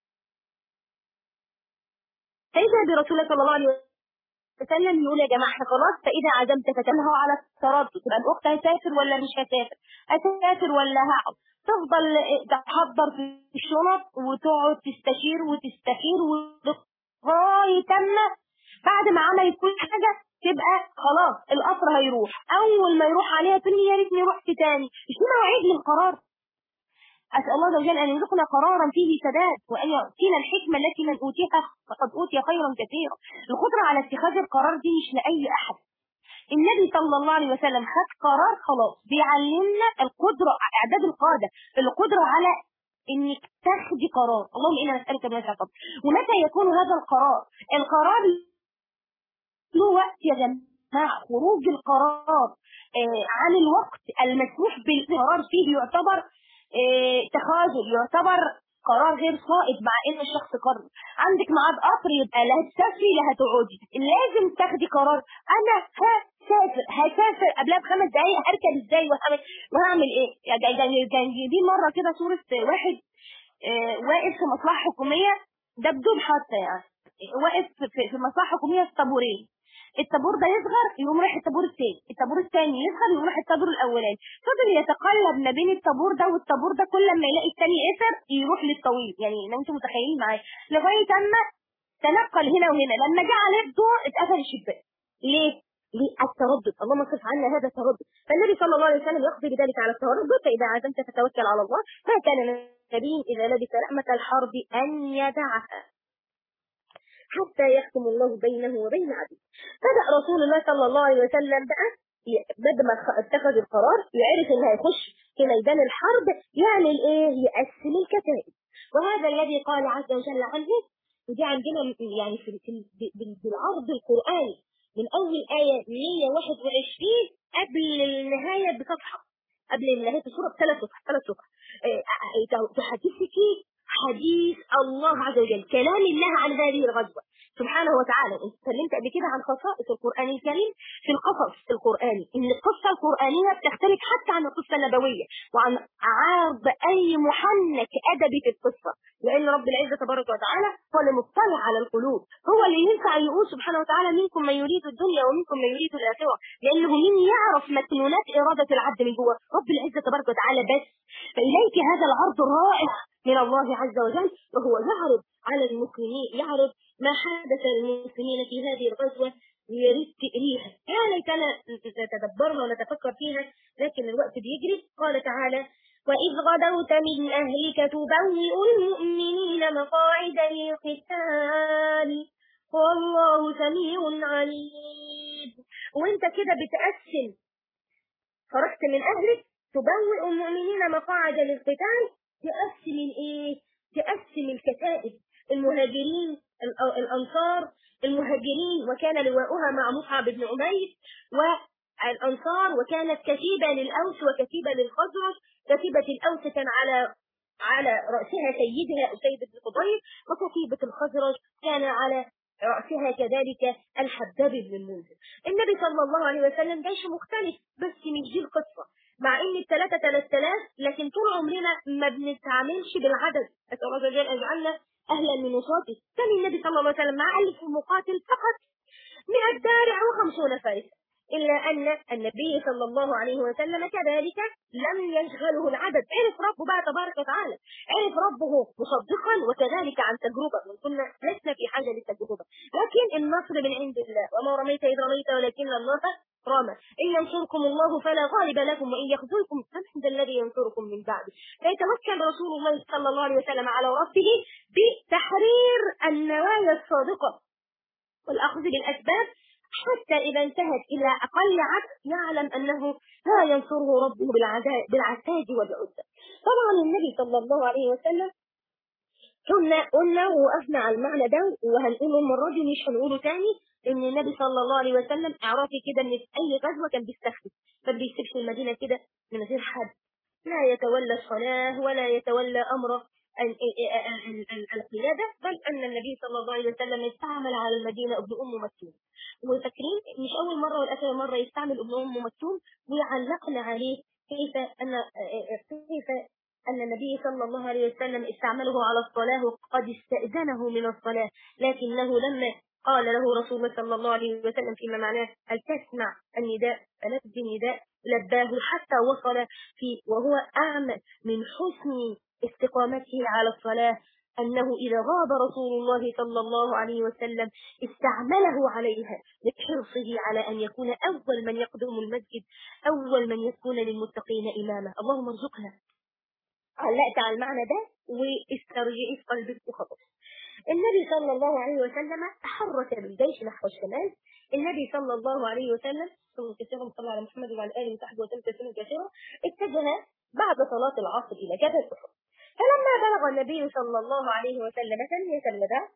فإذا برسول الله صلى الله عليه وسلم يقول يا جماعة احنا خلاص فإذا عزمت فتنهوا على التردد تبقى الأخت هتسافر ولا مش هتسافر هتسافر ولا هقعد تفضل تحضر في الشنط وتقعد تستشير وتستخير لغاية تم بعد ما عملت كل حاجة تبقى خلاص القطر هيروح أول ما يروح عليها تقول يا ريتني رحت تاني مش مواعيد للقرار أسأل الله عز وجل أن يرزقنا قرارا فيه سداد وأن يؤتينا الحكمة التي من أوتيها فقد أوتي خيرا كثيرا القدرة على اتخاذ القرار دي مش لأي أحد النبي صلى الله عليه وسلم خد قرار خلاص بيعلمنا القدرة إعداد القادة القدرة على انك تاخدي قرار اللهم انا نسالك ما تقبل ومتى يكون هذا القرار القرار له وقت يا جماعه خروج القرار آه عن الوقت المسموح بالقرار فيه يعتبر آه تخاذل يعتبر قرار غير صائب مع ان الشخص قرر عندك ميعاد قطر يبقى لا هتسافري لا هتقعدي لازم تاخدي قرار انا هسافر هسافر قبلها بخمس دقايق هركب ازاي وهعمل وهعمل ايه يعني كان دي مره كده صوره واحد آه واقف في مصلحه حكوميه دبدوب حتى يعني واقف في, في مصلحه حكوميه في طابورين الطابور ده يصغر يقوم رايح الطابور الثاني الطابور الثاني يصغر يقوم رايح الطابور الاولاني فضل يتقلب ما بين الطابور ده والطابور ده كل ما يلاقي الثاني قصر يروح للطويل يعني لو انتم متخيلين معايا لغايه اما تنقل هنا وهنا لما جه عليه الضوء اتقفل الشباك ليه للتردد اللهم اصرف عنا هذا التردد فالنبي صلى الله عليه وسلم يقضي بذلك على التردد فإذا عزمت فتوكل على الله ما كان نبي إذا لبث لأمة الحرب أن يدعها حتى يحكم الله بينه وبين عبيده بدأ رسول الله صلى الله عليه وسلم بقى بعد ما اتخذ القرار يعرف انه هيخش في ميدان الحرب يعمل ايه يقسم الكتائب وهذا الذي قال عز وجل عنه ودي عندنا يعني في بالعرض القرآني من أول آية 121 قبل النهاية بصفحة قبل نهاية السورة بثلاث صفح ثلاث صفح تحدثك حديث الله عز وجل كلام الله عن هذه الغزوة سبحانه وتعالى اتكلمت قبل كده عن خصائص القرآن الكريم في القصص القرآني إن القصة القرآنية بتختلف حتى عن القصة النبوية وعن عرض أي محنك أدبي في القصة لأن رب العزة تبارك وتعالى هو اللي مطلع على القلوب هو اللي ينفع يقول سبحانه وتعالى منكم من يريد الدنيا ومنكم من يريد الآخرة لأنه مين يعرف مكنونات إرادة العبد من جوه رب العزة تبارك وتعالى بس فإليك هذا العرض الرائع من الله عز وجل وهو يعرض على المسلمين يعرض ما حدث للمسلمين في هذه الغزوة ويريد تقريها يا ليتنا نتدبرها ونتفكر فيها لكن الوقت بيجري قال تعالى وإذ غدوت من أهلك تبوئ المؤمنين مقاعد للقتال والله سميع عليم وانت كده بتقسم خرجت من أهلك تبوئ المؤمنين مقاعد للقتال تقسم الايه تقسم الكتائب المهاجرين الأنصار المهاجرين وكان لواؤها مع مصعب بن عمير والأنصار وكانت كتيبة للأوس وكتيبة للخزرج كتيبة الأوس كان على على رأسها سيدها أسيد بن قضير وكتيبة الخزرج كان على رأسها كذلك الحباب بن المنذر النبي صلى الله عليه وسلم جيش مختلف بس مش دي القصة مع ان الثلاثة ثلاث آلاف لكن طول عمرنا ما بنتعاملش بالعدد أسأل الله عز وجل أن يجعلنا أهلا من وصاته كان النبي صلى الله عليه وسلم مع ألف مقاتل فقط 100 دارع و50 فارسا إلا أن النبي صلى الله عليه وسلم كذلك لم يشغله العدد عرف ربه بقى تبارك وتعالى عرف ربه مصدقا وكذلك عن تجربة وكنا لسنا في حاجة للتجربة لكن النصر من عند الله وما رميت إذ رميت ولكن الله رمى إن ينصركم الله فلا غالب لكم وإن يخذلكم فمن ذا الذي ينصركم من بعده فيتوكل رسول الله صلى الله عليه وسلم على ربه بتحرير النوايا الصادقة والأخذ بالأسباب حتى إذا انتهت إلى أقل عدد يعلم أنه لا ينصره ربه بالعتاد والعدة طبعا النبي صلى الله عليه وسلم كنا قلنا ووقفنا على المعنى ده وهنقوله المرة دي مش هنقوله تاني إن النبي صلى الله عليه وسلم اعرفي كده إن في أي غزوة كان بيستخدم ما بيسيبش المدينة كده من غير حد لا يتولى الصلاة ولا يتولى أمر القيادة بل أن النبي صلى الله عليه وسلم استعمل على المدينة ابن أم مكتوم وفاكرين مش أول مرة ولا آخر مرة يستعمل ابن أم مكتوم ويعلقنا عليه كيف أن كيف أن النبي صلى الله عليه وسلم استعمله على الصلاة وقد استأذنه من الصلاة لكنه لما قال له رسول الله صلى الله عليه وسلم فيما معناه هل تسمع النداء فلبي النداء لباه حتى وصل في وهو أعمى من حسن استقامته على الصلاة أنه إذا غاب رسول الله صلى الله عليه وسلم استعمله عليها لحرصه على أن يكون أول من يقدم المسجد أول من يكون للمتقين إماما اللهم ارزقنا علقت على المعنى ده واسترجعي في قلبك وخلاص النبي صلى الله عليه وسلم تحرك بالجيش نحو الشمال النبي صلى الله عليه وسلم كثيرا صلى على محمد وعلى آله وصحبه وسلم تسليما كثيرا اتجه بعد صلاة العصر إلى جبل أحد فلما بلغ النبي صلى الله عليه وسلم ثانية الوداع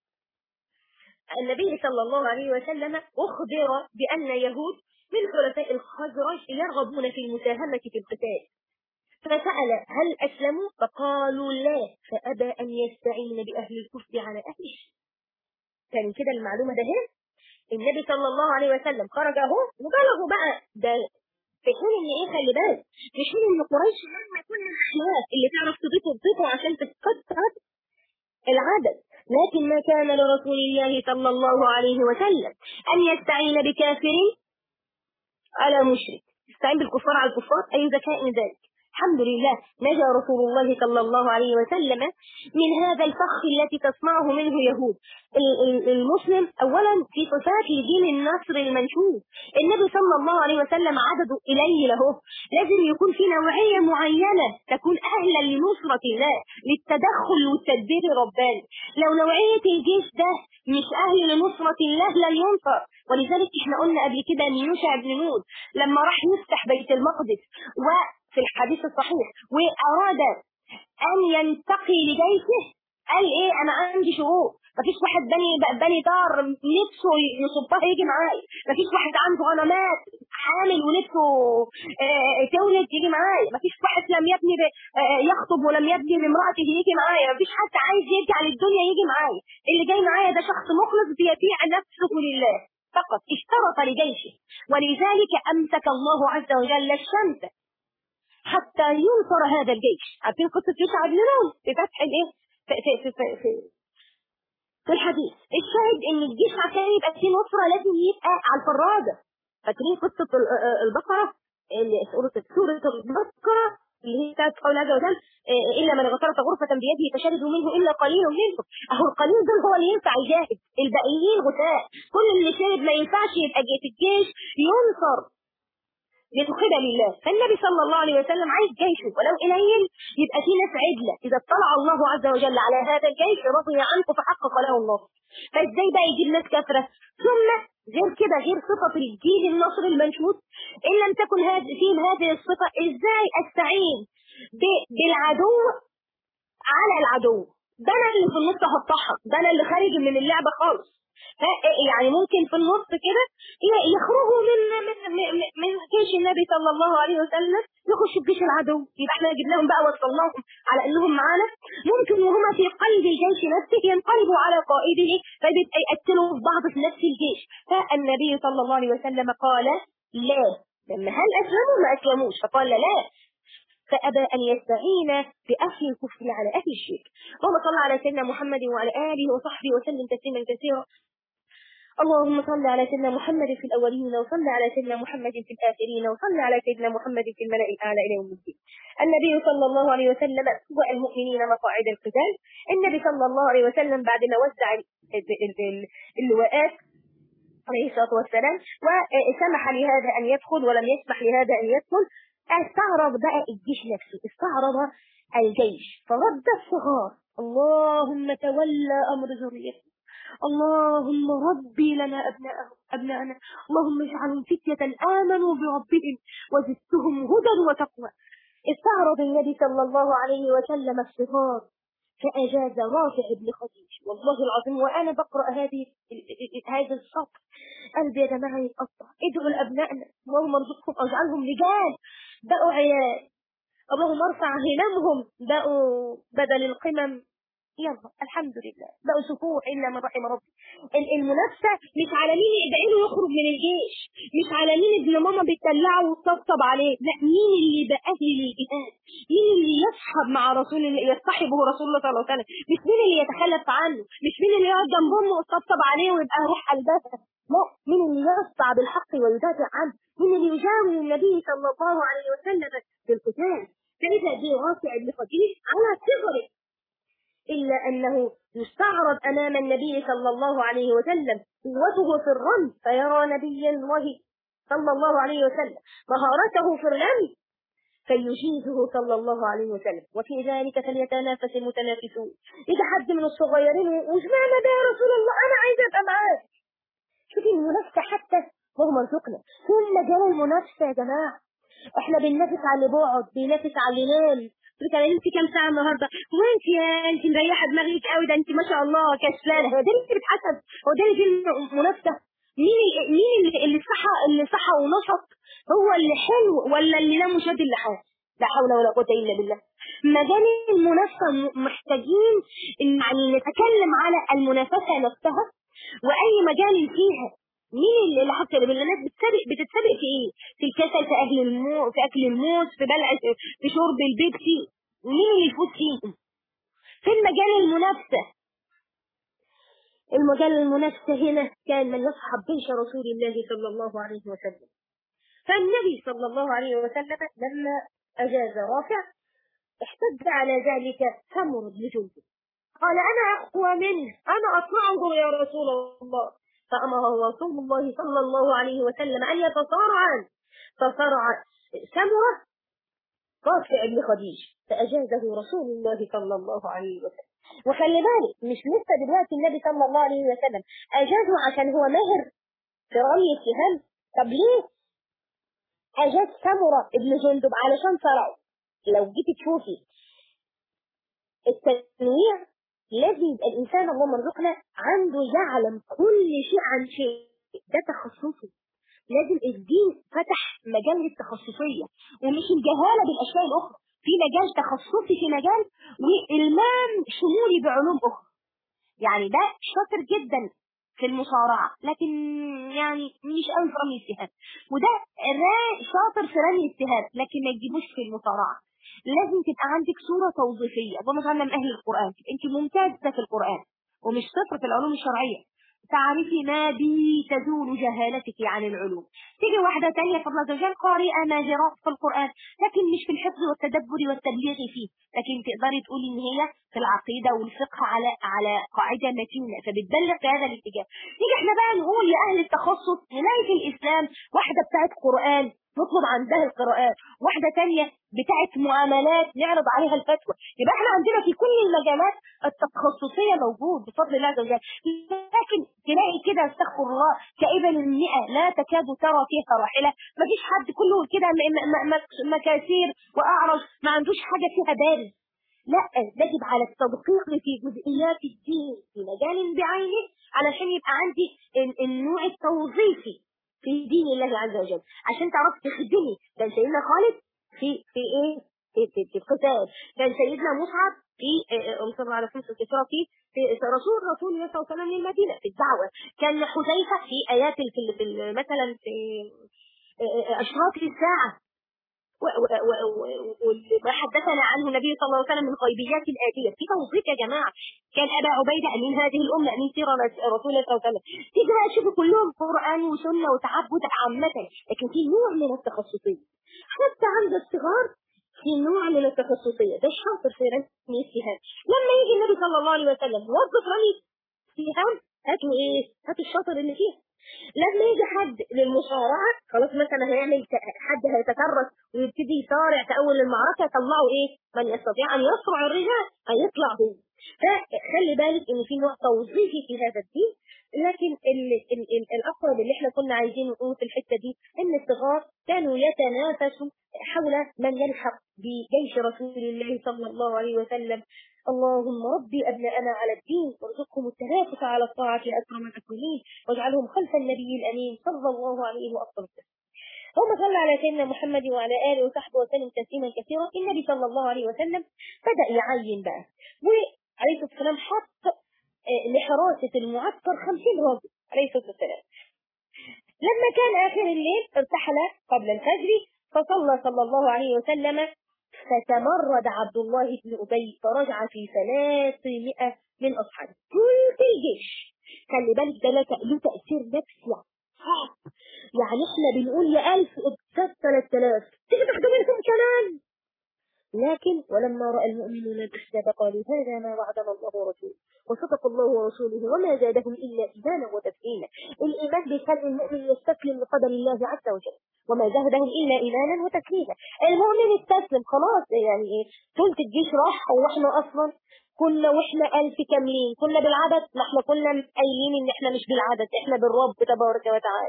النبي صلى الله عليه وسلم أخبر بأن يهود من خلفاء الخزرج يرغبون في المساهمة في القتال فسأل هل أسلموا فقالوا لا فأبى أن يستعين بأهل الكفر على أهل الشرك كان كده المعلومة ده هنا النبي صلى الله عليه وسلم خرج اهو وبلغوا بقى ده في حين ان ايه خلي بالك في حين ان قريش لما كل الاحلاف اللي تعرف تضيفه تضيفه عشان تتكتر العدد لكن ما كان لرسول الله صلى الله عليه وسلم ان يستعين بكافر على مشرك يستعين بالكفار على الكفار اي ذكاء من ذلك الحمد لله نجا رسول الله صلى الله عليه وسلم من هذا الفخ التي تصنعه منه يهود ال- ال- المسلم أولا في صفات لدين النصر المنشود النبي صلى الله عليه وسلم عدده إليه له لازم يكون في نوعية معينة تكون أهلا لنصرة الله للتدخل والتدبير الرباني لو نوعية الجيش ده مش أهل لنصرة الله لن ينصر ولذلك احنا قلنا قبل كده ان يوشع بن نون لما راح يفتح بيت المقدس وفي الحديث الصحيح وأراد أن ينتقي لجيشه قال ايه انا عندي شروط مفيش واحد بني بني دار نفسه يصبها يجي معايا مفيش واحد عنده غنمات حامل ونفسه آه، تولد يجي معايا مفيش واحد لم يبني ب- آه، يخطب ولم يبني بامرأته يجي معايا مفيش حد عايز يرجع للدنيا يجي معايا اللي جاي معايا ده شخص مخلص بيبيع نفسه لله فقط اشترط لجيشه ولذلك أمسك الله عز وجل الشمس حتى ينصر هذا الجيش عارفين قصة يوسع بن نون في فتح الايه في في في, في, في في الحديث الشاهد ان الجيش عشان يبقى فيه نصرة لازم يبقى على الفرادة فاكرين قصة ال- آه، البقرة اللي سورة سورة البقرة اللي هي بتاعت قول عز وجل آه، إلا من اغترف غرفة بيده فشرد منه إلا قليل منهم أهو القليل دول هو اللي ينفع يجاهد الباقيين غثاء كل اللي شرب ما ينفعش يبقى جي- في الجيش ينصر لتخدم لله فالنبي صلى الله عليه وسلم عايز جيشه ولو قليل يبقى في ناس عدلة إذا اطلع الله عز وجل على هذا الجيش رضي عنه فحقق له النصر فازاي بقى يجيب ناس كثرة ثم غير كده غير صفة الجيل النصر المنشود إن لم تكن هذه فيهم هذه الصفة ازاي استعين ب- بالعدو على العدو ده انا اللي في النص هفتحها ده انا اللي خارج من اللعبة خالص ف- يعني ممكن في النص كده ي- يخرجوا من من من من جيش النبي صلى الله عليه وسلم يخشوا بجيش العدو يبقى احنا جبناهم بقى وصلناهم على انهم معانا ممكن وهم في قلب الجيش نفسه ينقلبوا على قائده فبيبقى يقتلوا في بعض في نفس الجيش فالنبي صلى الله عليه وسلم قال لا لما هل اسلموا ما اسلموش فقال لا فأبى أن يستعين بأهل الكفر على أهل الشرك اللهم صل على سيدنا محمد وعلى آله وصحبه وسلم تسليما كثيرا اللهم صل على سيدنا محمد في الأولين وصل على سيدنا محمد في الآخرين وصل على سيدنا محمد في الملأ الأعلى إلى يوم الدين النبي صلى الله عليه وسلم هو المؤمنين مقاعد القتال النبي صلى الله عليه وسلم بعد ما وزع ال- ال- ال- ال- اللواءات عليه الصلاة والسلام وسمح لهذا أن يدخل ولم يسمح لهذا أن يدخل استعرض بقى الجيش نفسه استعرض الجيش فرد الصغار اللهم تولى أمر ذريته اللهم ربي لنا أبناءهم أبناءنا اللهم اجعلهم فتية آمنوا بربهم وزدتهم هدى وتقوى استعرض النبي صلى الله عليه وسلم الصغار فأجاز رافع بن خديج والله العظيم وأنا بقرأ هذه هذا السطر قلبي يا جماعة يتقطع ادعوا لأبنائنا اللهم ارزقهم اجعلهم رجال بقوا عيال اللهم ارفع هممهم بقوا بدل القمم يلا الحمد لله بقوا سفوح الا من رحم ربي ال- المنافسه مش على مين يدعي له يخرج من الجيش مش على مين ابن ماما بتدلعه وتطبطب عليه لا مين اللي يبقى اهل للجهاد مين اللي يصحب مع رسول الله يصطحبه رسول الله صلى الله عليه وسلم مش مين اللي يتخلف عنه مش مين اللي يقعد جنب امه وتطبطب عليه ويبقى روح قلبها لا مين اللي يسطع بالحق ويدافع عنه مين اللي يجاور النبي صلى الله عليه وسلم في القتال فإذا به رافع بن خديج على صغره إلا أنه يستعرض أمام النبي صلى الله عليه وسلم قوته في الرمي فيرى نبي الله صلى الله عليه وسلم مهارته في الرمي فيجيزه صلى الله عليه وسلم وفي ذلك فليتنافس المتنافسون إذا حد من الصغيرين وش معنى ده يا رسول الله أنا عايز أبقى معاك شوفي المنافسة حتى هو مرزقنا فين مجال المنافسة يا جماعة احنا بننافس على اللي بيقعد بينافس على اللي ينام قلت لها انت كام ساعه النهارده وانت يا انت مريحه دماغك قوي ده انت ما شاء الله كسلانه هو ده اللي بتحسب هو ده اللي فيه منافسه مين ال- مين اللي اللي صحى اللي صحى ونشط هو اللي حلو ولا اللي نام وشاد اللي حاس لا حول ولا قوه الا بالله مجال المنافسه م- محتاجين ان يعني نتكلم على المنافسه نفسها واي مجال فيها مين اللي اللي حتى اللي الناس بتسابق بتتسابق في ايه؟ في الكسل في اكل المو في اكل الموز في بلع في شرب البيبسي مين اللي يفوز فيهم؟ فين مجال المنافسه؟ المجال المنافسه هنا كان من يصحب جيش رسول الله صلى الله عليه وسلم. فالنبي صلى الله عليه وسلم لما أجاز رافع احتج على ذلك سمر بن جندب قال أنا أقوى منه أنا أطلعه يا رسول الله فأمر رسول الله صلى الله عليه وسلم أن يتصارعا فصرع سمرة رافع بن خديج فأجازه رسول الله صلى الله عليه وسلم وخلي بالك مش لسه دلوقتي النبي صلى الله عليه وسلم أجازه عشان هو ماهر في رمي السهام طب ليه أجاز سمرة ابن جندب علشان صرعه لو جيتي تشوفي التنويع لازم يبقى الإنسان اللهم ارزقنا عنده يعلم كل شيء عن شيء ده تخصصه لازم الدين فتح مجال للتخصصية ومش الجهالة بالأشياء الأخرى في مجال تخصصي في مجال وإلمام شمولي بعلوم أخرى يعني ده شاطر جدا في المصارعة لكن يعني مش قوي في رمي السهام وده شاطر في رمي السهام لكن ما تجيبوش في المصارعة لازم تبقى عندك صورة توظيفية اللهم صل من أهل القرآن أنت ممتازة في القرآن ومش صفر في العلوم الشرعية تعرفي ما بي تزول جهالتك عن العلوم تيجي واحدة تانية فضل عز وجل قارئة ماجرات في القرآن لكن مش في الحفظ والتدبر والتبليغ فيه لكن تقدري تقولي ان هي في العقيدة والفقه على على قاعدة متينة فبتبلغ في هذا الاتجاه نيجي احنا بقى نقول يا اهل التخصص نلاقي في الاسلام واحدة بتاعت قرآن نطلب عندها القراءات واحدة تانية بتاعت معاملات نعرض عليها الفتوى يبقى احنا عندنا في كل المجالات التخصصية موجود بفضل الله عز وجل لكن تلاقي كده استغفر الله كإبل المئة لا تكاد ترى فيها راحلة ما فيش حد كله كده مكاسير وأعرج ما عندوش حاجة فيها بارز لا يجب على التدقيق في جزئيات الدين في مجال بعينه علشان يبقى عندي النوع التوظيفي في دين الله عز وجل عشان تعرف تخدمي كان سيدنا خالد في في ايه في في, في القتال كان سيدنا مصعب في صلى على خمسة كثيرة في في رسول رسول الله صلى الله عليه وسلم للمدينة في الدعوة كان حذيفة في آيات في, في مثلا في أشراط الساعة وما حدثنا عنه النبي صلى الله عليه وسلم من غيبيات الآتية في توظيف يا جماعة كان أبا عبيدة أمين هذه الأمة أمين سيرة رسول الله صلى الله عليه وسلم تيجي بقى تشوفوا كلهم قرآن وسنة وتعبد عامة لكن في نوع من التخصصية حتى عند الصغار في نوع من التخصصية ده شاطر في رمي السهام لما يجي النبي صلى الله عليه وسلم وظف رمي السهام هاتوا ايه؟ هاتوا الشاطر اللي فيها لما يجي حد للمصارعة خلاص مثلا هيعمل حد هيتكرس ويبتدي يصارع في أول المعركة يطلعوا إيه؟ من يستطيع أن يصرع الرجال هيطلع هو فخلي بالك إن في نوع توظيفي في هذا الدين لكن ال ال ال الأقرب اللي احنا كنا عايزين نقول في الحتة دي إن الصغار كانوا يتنافسوا حول من يلحق بجيش رسول الله صلى الله عليه وسلم اللهم ربي أبناءنا على الدين وارزقهم التنافس على الطاعة أكرم الأكرمين واجعلهم خلف النبي الأمين صلى الله عليه وأفضل اللهم صل على سيدنا محمد وعلى آله وصحبه وسلم تسليما كثيرا النبي صلى الله عليه وسلم بدأ يعين بقى وعليه الصلاة والسلام حط لحراسة المعسكر خمسين راجل عليه الصلاة والسلام لما كان آخر الليل ارتحل قبل الفجر فصلى صلى الله عليه وسلم فتمرد عبد الله بن أبي فرجع في ثلاثمائة من أصحابه كل الجيش خلي بالك ده له تأثير نفسي صعب يعني احنا بنقول يا ألف ابتد ثلاث آلاف تيجي تاخدوا منكم كمان لكن ولما رأى المؤمنون الأحزاب قالوا هذا ما وعدنا الله ورسوله وصدق الله ورسوله وما زادهم إلا إيمانا وتسليما الإيمان بيخلي المؤمن يستسلم لقدر الله عز وجل وما زادهم إلا إيمانا وتسليما المؤمن استسلم خلاص يعني إيه ثلث الجيش راح واحنا أصلا كنا واحنا ألف كاملين كنا بالعدد ما احنا كنا قايلين إن احنا مش بالعدد احنا بالرب تبارك وتعالى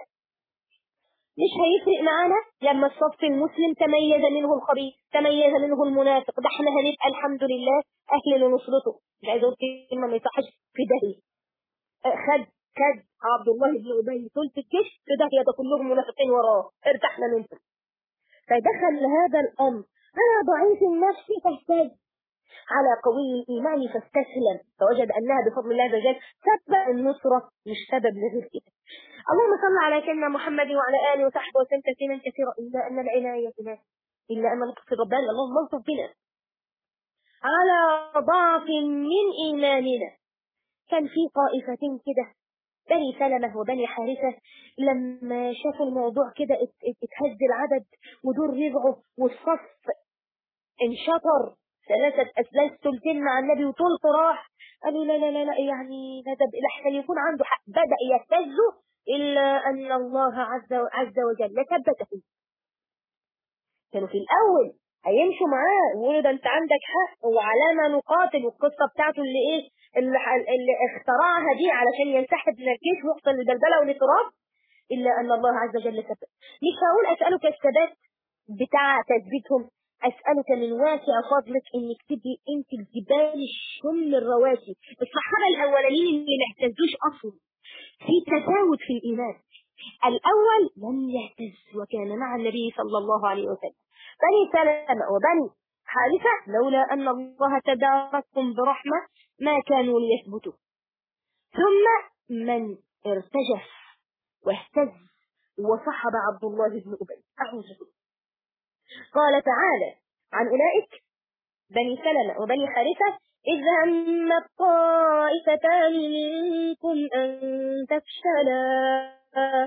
مش هيفرق معانا لما الصف المسلم تميز منه الخبيث تميز منه المنافق ده احنا هنبقى الحمد لله اهل لنصرته مش عايز اقول كلمه ما يصحش في داهيه خد خد عبد الله بن ابي ثلث الجيش في داهيه ده كلهم منافقين وراه ارتحنا منهم فدخل هذا الامر على ضعيف النفس فاهتز على قوي الايمان فاستسلم فوجد انها بفضل الله عز وجل سبب النصره مش سبب لغير كده اللهم صل على سيدنا محمد وعلى اله وصحبه وسلم تسليما كثيرا الا ان العنايه بنا الا ان لطف ربنا اللهم الطف بنا على ضعف من ايماننا كان في طائفتين كده بني سلمة وبني حارثة لما شافوا الموضوع كده اتهز العدد ودول رجعوا والصف انشطر ثلاثة أسلاك ثلثين مع النبي وثلث راح قالوا لا لا لا لا يعني ندب إلى حتى يكون عنده حق بدأ يهتز إلا أن الله عز عز وجل ثبته كانوا في الأول هيمشوا معاه يقولوا ده أنت عندك حق وعلامة نقاتل والقصة بتاعته اللي إيه اللي, اللي اخترعها دي علشان ينسحب من الجيش ويحصل للبلبلة والاضطراب إلا أن الله عز وجل ثبت مش هقول أسألك الثبات بتاع تثبيتهم أسألك من واسع فضلك إنك تبقي أنت الجبال الشم الرواسي الصحابة الأولين اللي ما اهتزوش أصلا في تفاوت في الإيمان الأول لم يهتز وكان مع النبي صلى الله عليه وسلم بني سلمة وبني حارثة لولا أن الله تداركهم برحمة ما كانوا ليثبتوا ثم من ارتجف واهتز وصحب عبد الله بن أبي أعوذ بالله قال تعالى عن أولئك بني سلمة وبني حارثة إذ هم الطائفتان منكم أن تفشلا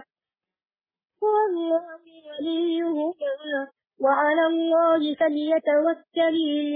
والله وليهما وعلى الله فليتوكل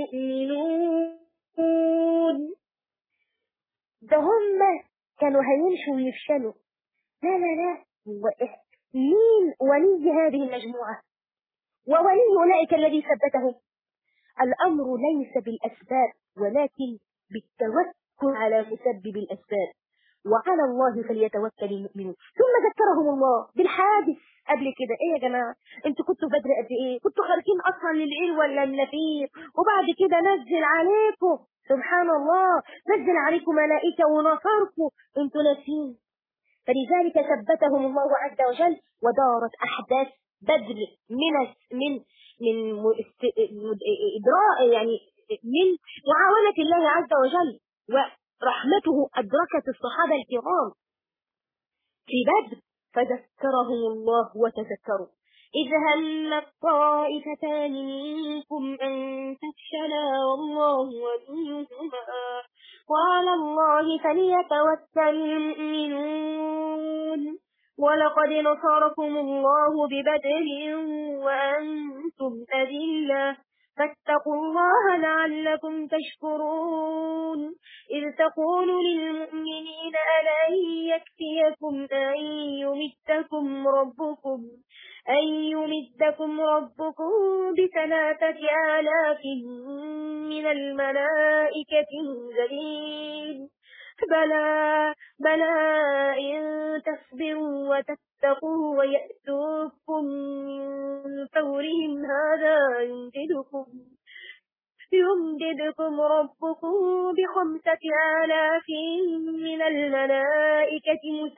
المؤمنون ده هم كانوا هيمشوا ويفشلوا لا لا لا مين ولي هذه المجموعة وولي أولئك الذي ثبتهم الأمر ليس بالأسباب ولكن بالتوكل على مسبب الأسباب وعلى الله فليتوكل المؤمنون ثم ذكرهم الله بالحادث قبل كده ايه يا جماعة انتوا كنتوا بدري قد ايه كنتوا خارجين اصلا للعيل ولا النفير وبعد كده نزل عليكم سبحان الله نزل عليكم ملائكة ونصركم انتوا ناسين فلذلك ثبتهم الله عز وجل ودارت احداث بدر من من من إدراء يعني من معاونة الله عز وجل ورحمته أدركت الصحابة الكرام في بدر فذكرهم الله وتذكروا إذ هم الطائفتان منكم أن تفشلا والله وليهما وعلى الله فليتوكل المؤمنون ولقد نصركم الله ببدر وأنتم أذلة فاتقوا الله لعلكم تشكرون إذ تقول للمؤمنين ألن يكفيكم أن يمدكم ربكم أن يمدكم ربكم بثلاثة آلاف من الملائكة منزلين بلى بلى إن تصبروا وتتقوا ويأتوكم من فورهم هذا يمددكم يمددكم ربكم بخمسة آلاف من الملائكة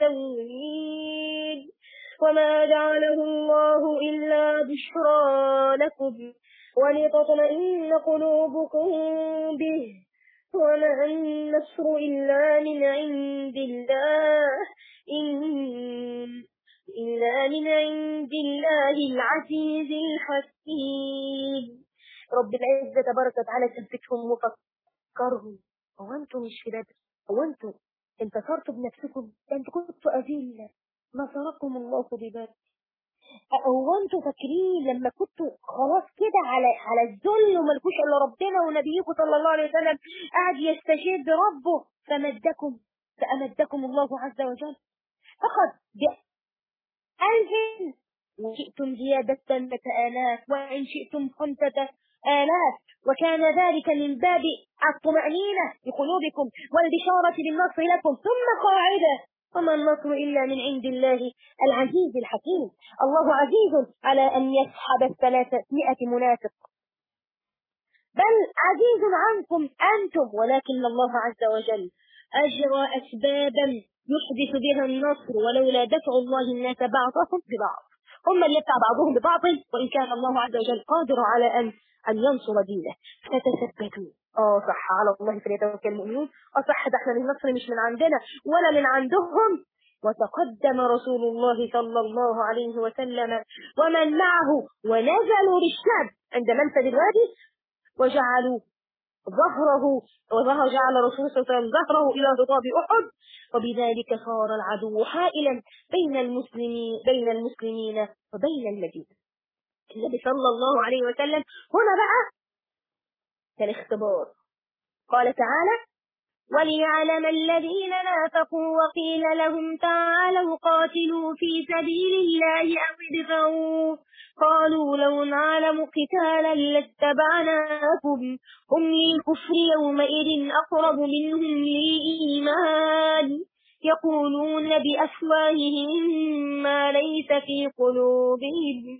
مسوين وما جعله الله إلا بشرى لكم ولتطمئن قلوبكم به وما النصر إلا من عند الله إن إلا من عند الله العزيز الحكيم رب العزة تبارك وتعالى ثبتهم وفكرهم هو انتم مش في بدر هو انتم انتصرتوا بنفسكم ده انتوا كنتوا أذلة نصركم الله ببدر هو انتوا فاكرين لما كنتوا خلاص كده على على الذل وملكوش الا ربنا ونبيكم صلى الله عليه وسلم قاعد يستشهد بربه فمدكم فأمدكم الله عز وجل فقد بألف وشئتم زيادة آلاف وإن شئتم خمسة آلاف وكان ذلك من باب الطمأنينة لقلوبكم والبشارة بالنصر لكم ثم قاعدة وما النصر إلا من عند الله العزيز الحكيم الله عزيز على أن يسحب الثلاثمائة منافق بل عزيز عنكم أنتم ولكن الله عز وجل أجرى أسبابا يحدث بها النصر ولولا دفع الله الناس بعضهم ببعض هم اللي يدفع بعضهم ببعض وإن كان الله عز وجل قادر على أن أن ينصر دينه فتثبتوا اه صح على الله فليتوكل المؤمنون اه صح ده احنا النصر مش من عندنا ولا من عندهم وتقدم رسول الله صلى الله عليه وسلم ومن معه ونزلوا بالشعب عند منفذ الوادي وجعلوا ظهره وظهر جعل رسول صلى الله عليه وسلم ظهره إلى هضاب أحد وبذلك صار العدو حائلا بين المسلمين بين المسلمين وبين المدينة النبي صلى الله عليه وسلم هنا بقى كان اختبار قال تعالى وليعلم الذين نافقوا وقيل لهم تعالوا قاتلوا في سبيل الله أو ادفعوا قالوا لو نعلم قتالا لاتبعناكم هم للكفر يومئذ أقرب منهم للإيمان يقولون بأفواههم ما ليس في قلوبهم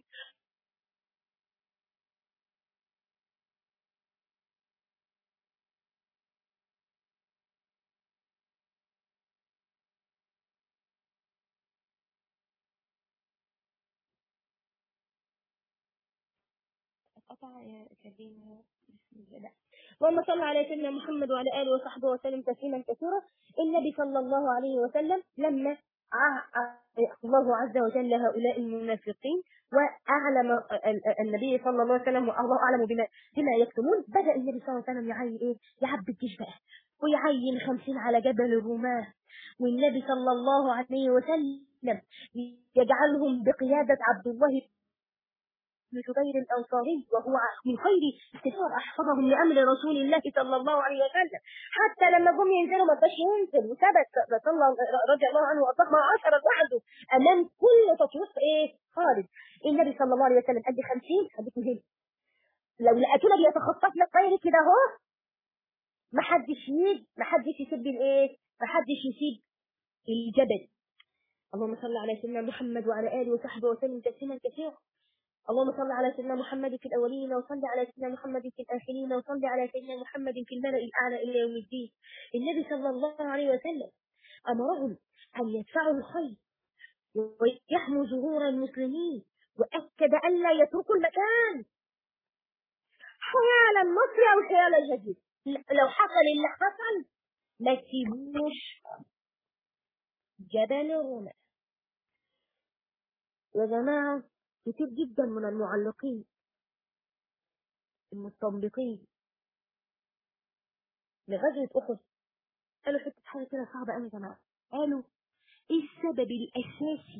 قطع يا كريم بسم الله لا. اللهم صل على سيدنا محمد وعلى اله وصحبه وسلم تسليما كثيرا النبي صلى الله عليه وسلم لما ع- ع- الله عز وجل هؤلاء المنافقين واعلم ال- النبي صلى الله عليه وسلم والله اعلم بما بما يكتمون بدا النبي صلى الله عليه وسلم يعين ايه يعبي الجيش بقى ويعين خمسين على جبل الرماه والنبي صلى الله عليه وسلم يجعلهم بقياده عبد الله بن جبير الأنصاري وهو من خير استثار أحفظهم لأمر رسول الله صلى الله عليه وسلم حتى لما جم ينزلوا ما بقاش ينزل وثبت صلى رضي الله عنه وأرضاه مع عشرة وحده أمام كل تطويق إيه خالد النبي صلى الله عليه وسلم قال لي 50 خليك مهم لو لقيتونا بيتخطفنا غير كده أهو ما حدش يجي ما حدش يسيب الايه ما حدش يسيب الجبل اللهم صل على سيدنا محمد وعلى اله وصحبه وسلم تسليما كثيرا اللهم صل على سيدنا محمد في الأولين وصل على سيدنا محمد في الآخرين وصل على سيدنا محمد في الملأ الأعلى إلى يوم الدين النبي صلى الله عليه وسلم أمرهم أن يدفعوا الخير ويحموا ظهور المسلمين وأكد أن لا يتركوا المكان حيال النصر أو حيال الهزيمة لو حصل اللي حصل ما تسيبوش جبل الرماة يا جماعة كتير جدا من المعلقين المستنبطين لغزوة أحد قالوا حتة حاجة كده صعبة أوي يا جماعة قالوا إيه السبب الأساسي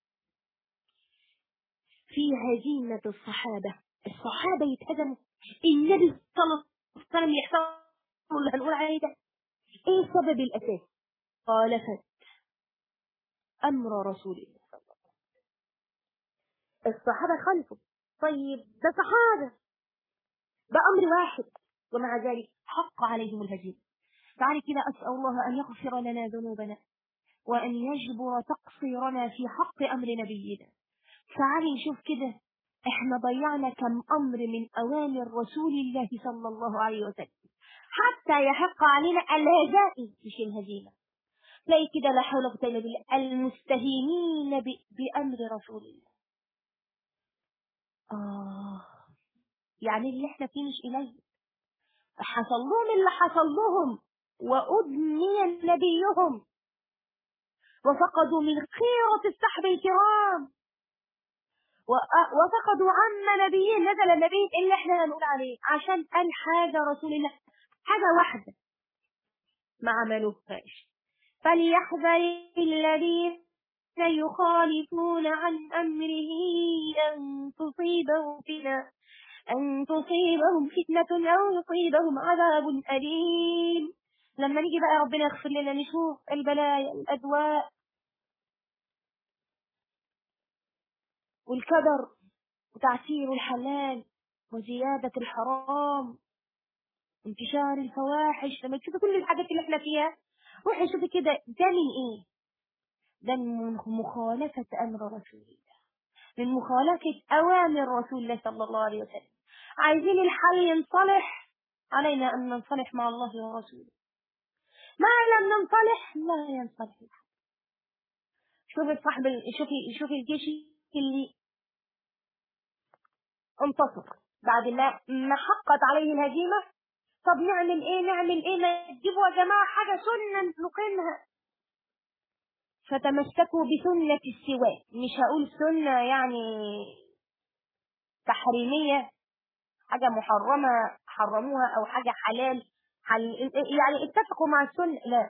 في هزيمة الصحابة الصحابة يتهزموا النبي صلى الله عليه وسلم يحصل اللي هنقول عليه ده إيه السبب الأساسي خالفت أمر رسول الله صلى الله عليه وسلم الصحابة خلفوا طيب ده صحابة ده أمر واحد ومع ذلك حق عليهم الهزيمة تعالي كده أسأل الله أن يغفر لنا ذنوبنا وأن يجبر تقصيرنا في حق أمر نبينا تعالي نشوف كده احنا ضيعنا كم أمر من أوامر رسول الله صلى الله عليه وسلم حتى يحق علينا الهزائم مش الهزيمة تلاقي كده لا حول ولا قوة إلا بالله المستهينين ب- بأمر رسول الله آه يعني اللي احنا فيه مش إليه حصل لهم اللي حصل لهم وأدني نبيهم وفقدوا من خيرة السحب الكرام وأ- وفقدوا عم نبيين نزل النبي اللي احنا هنقول عليه عشان قال حاجة رسول الله حاجة واحدة ما عملوهاش فليحذر الذين يخالفون عن أمره أن تصيبهم فتنة أن تصيبهم فتنة أو يصيبهم عذاب أليم لما نيجي بقى ربنا يغفر لنا نشوف البلايا والأدواء والكدر وتعسير الحلال وزيادة الحرام انتشار الفواحش لما تشوفي كل الحاجات اللي احنا فيها روحي شوفي كده ده من ايه ده من مخالفة أمر رسول الله من مخالفة أوامر رسول الله صلى الله عليه وسلم عايزين الحل ينصلح علينا أن ننصلح مع الله ورسوله ما لم ننصلح لا ينصلح الحل شوفي صاحب شوفي شوفي الجيش اللي انتصر بعد ما ما حقت عليه الهزيمة طب نعمل ايه نعمل ايه ما تجيبوا يا جماعة حاجة سنة نقيمها فتمسكوا بسنة السواك مش هقول سنة يعني تحريمية حاجة محرمة حرموها أو حاجة حلال حل... يعني اتفقوا مع السنة لا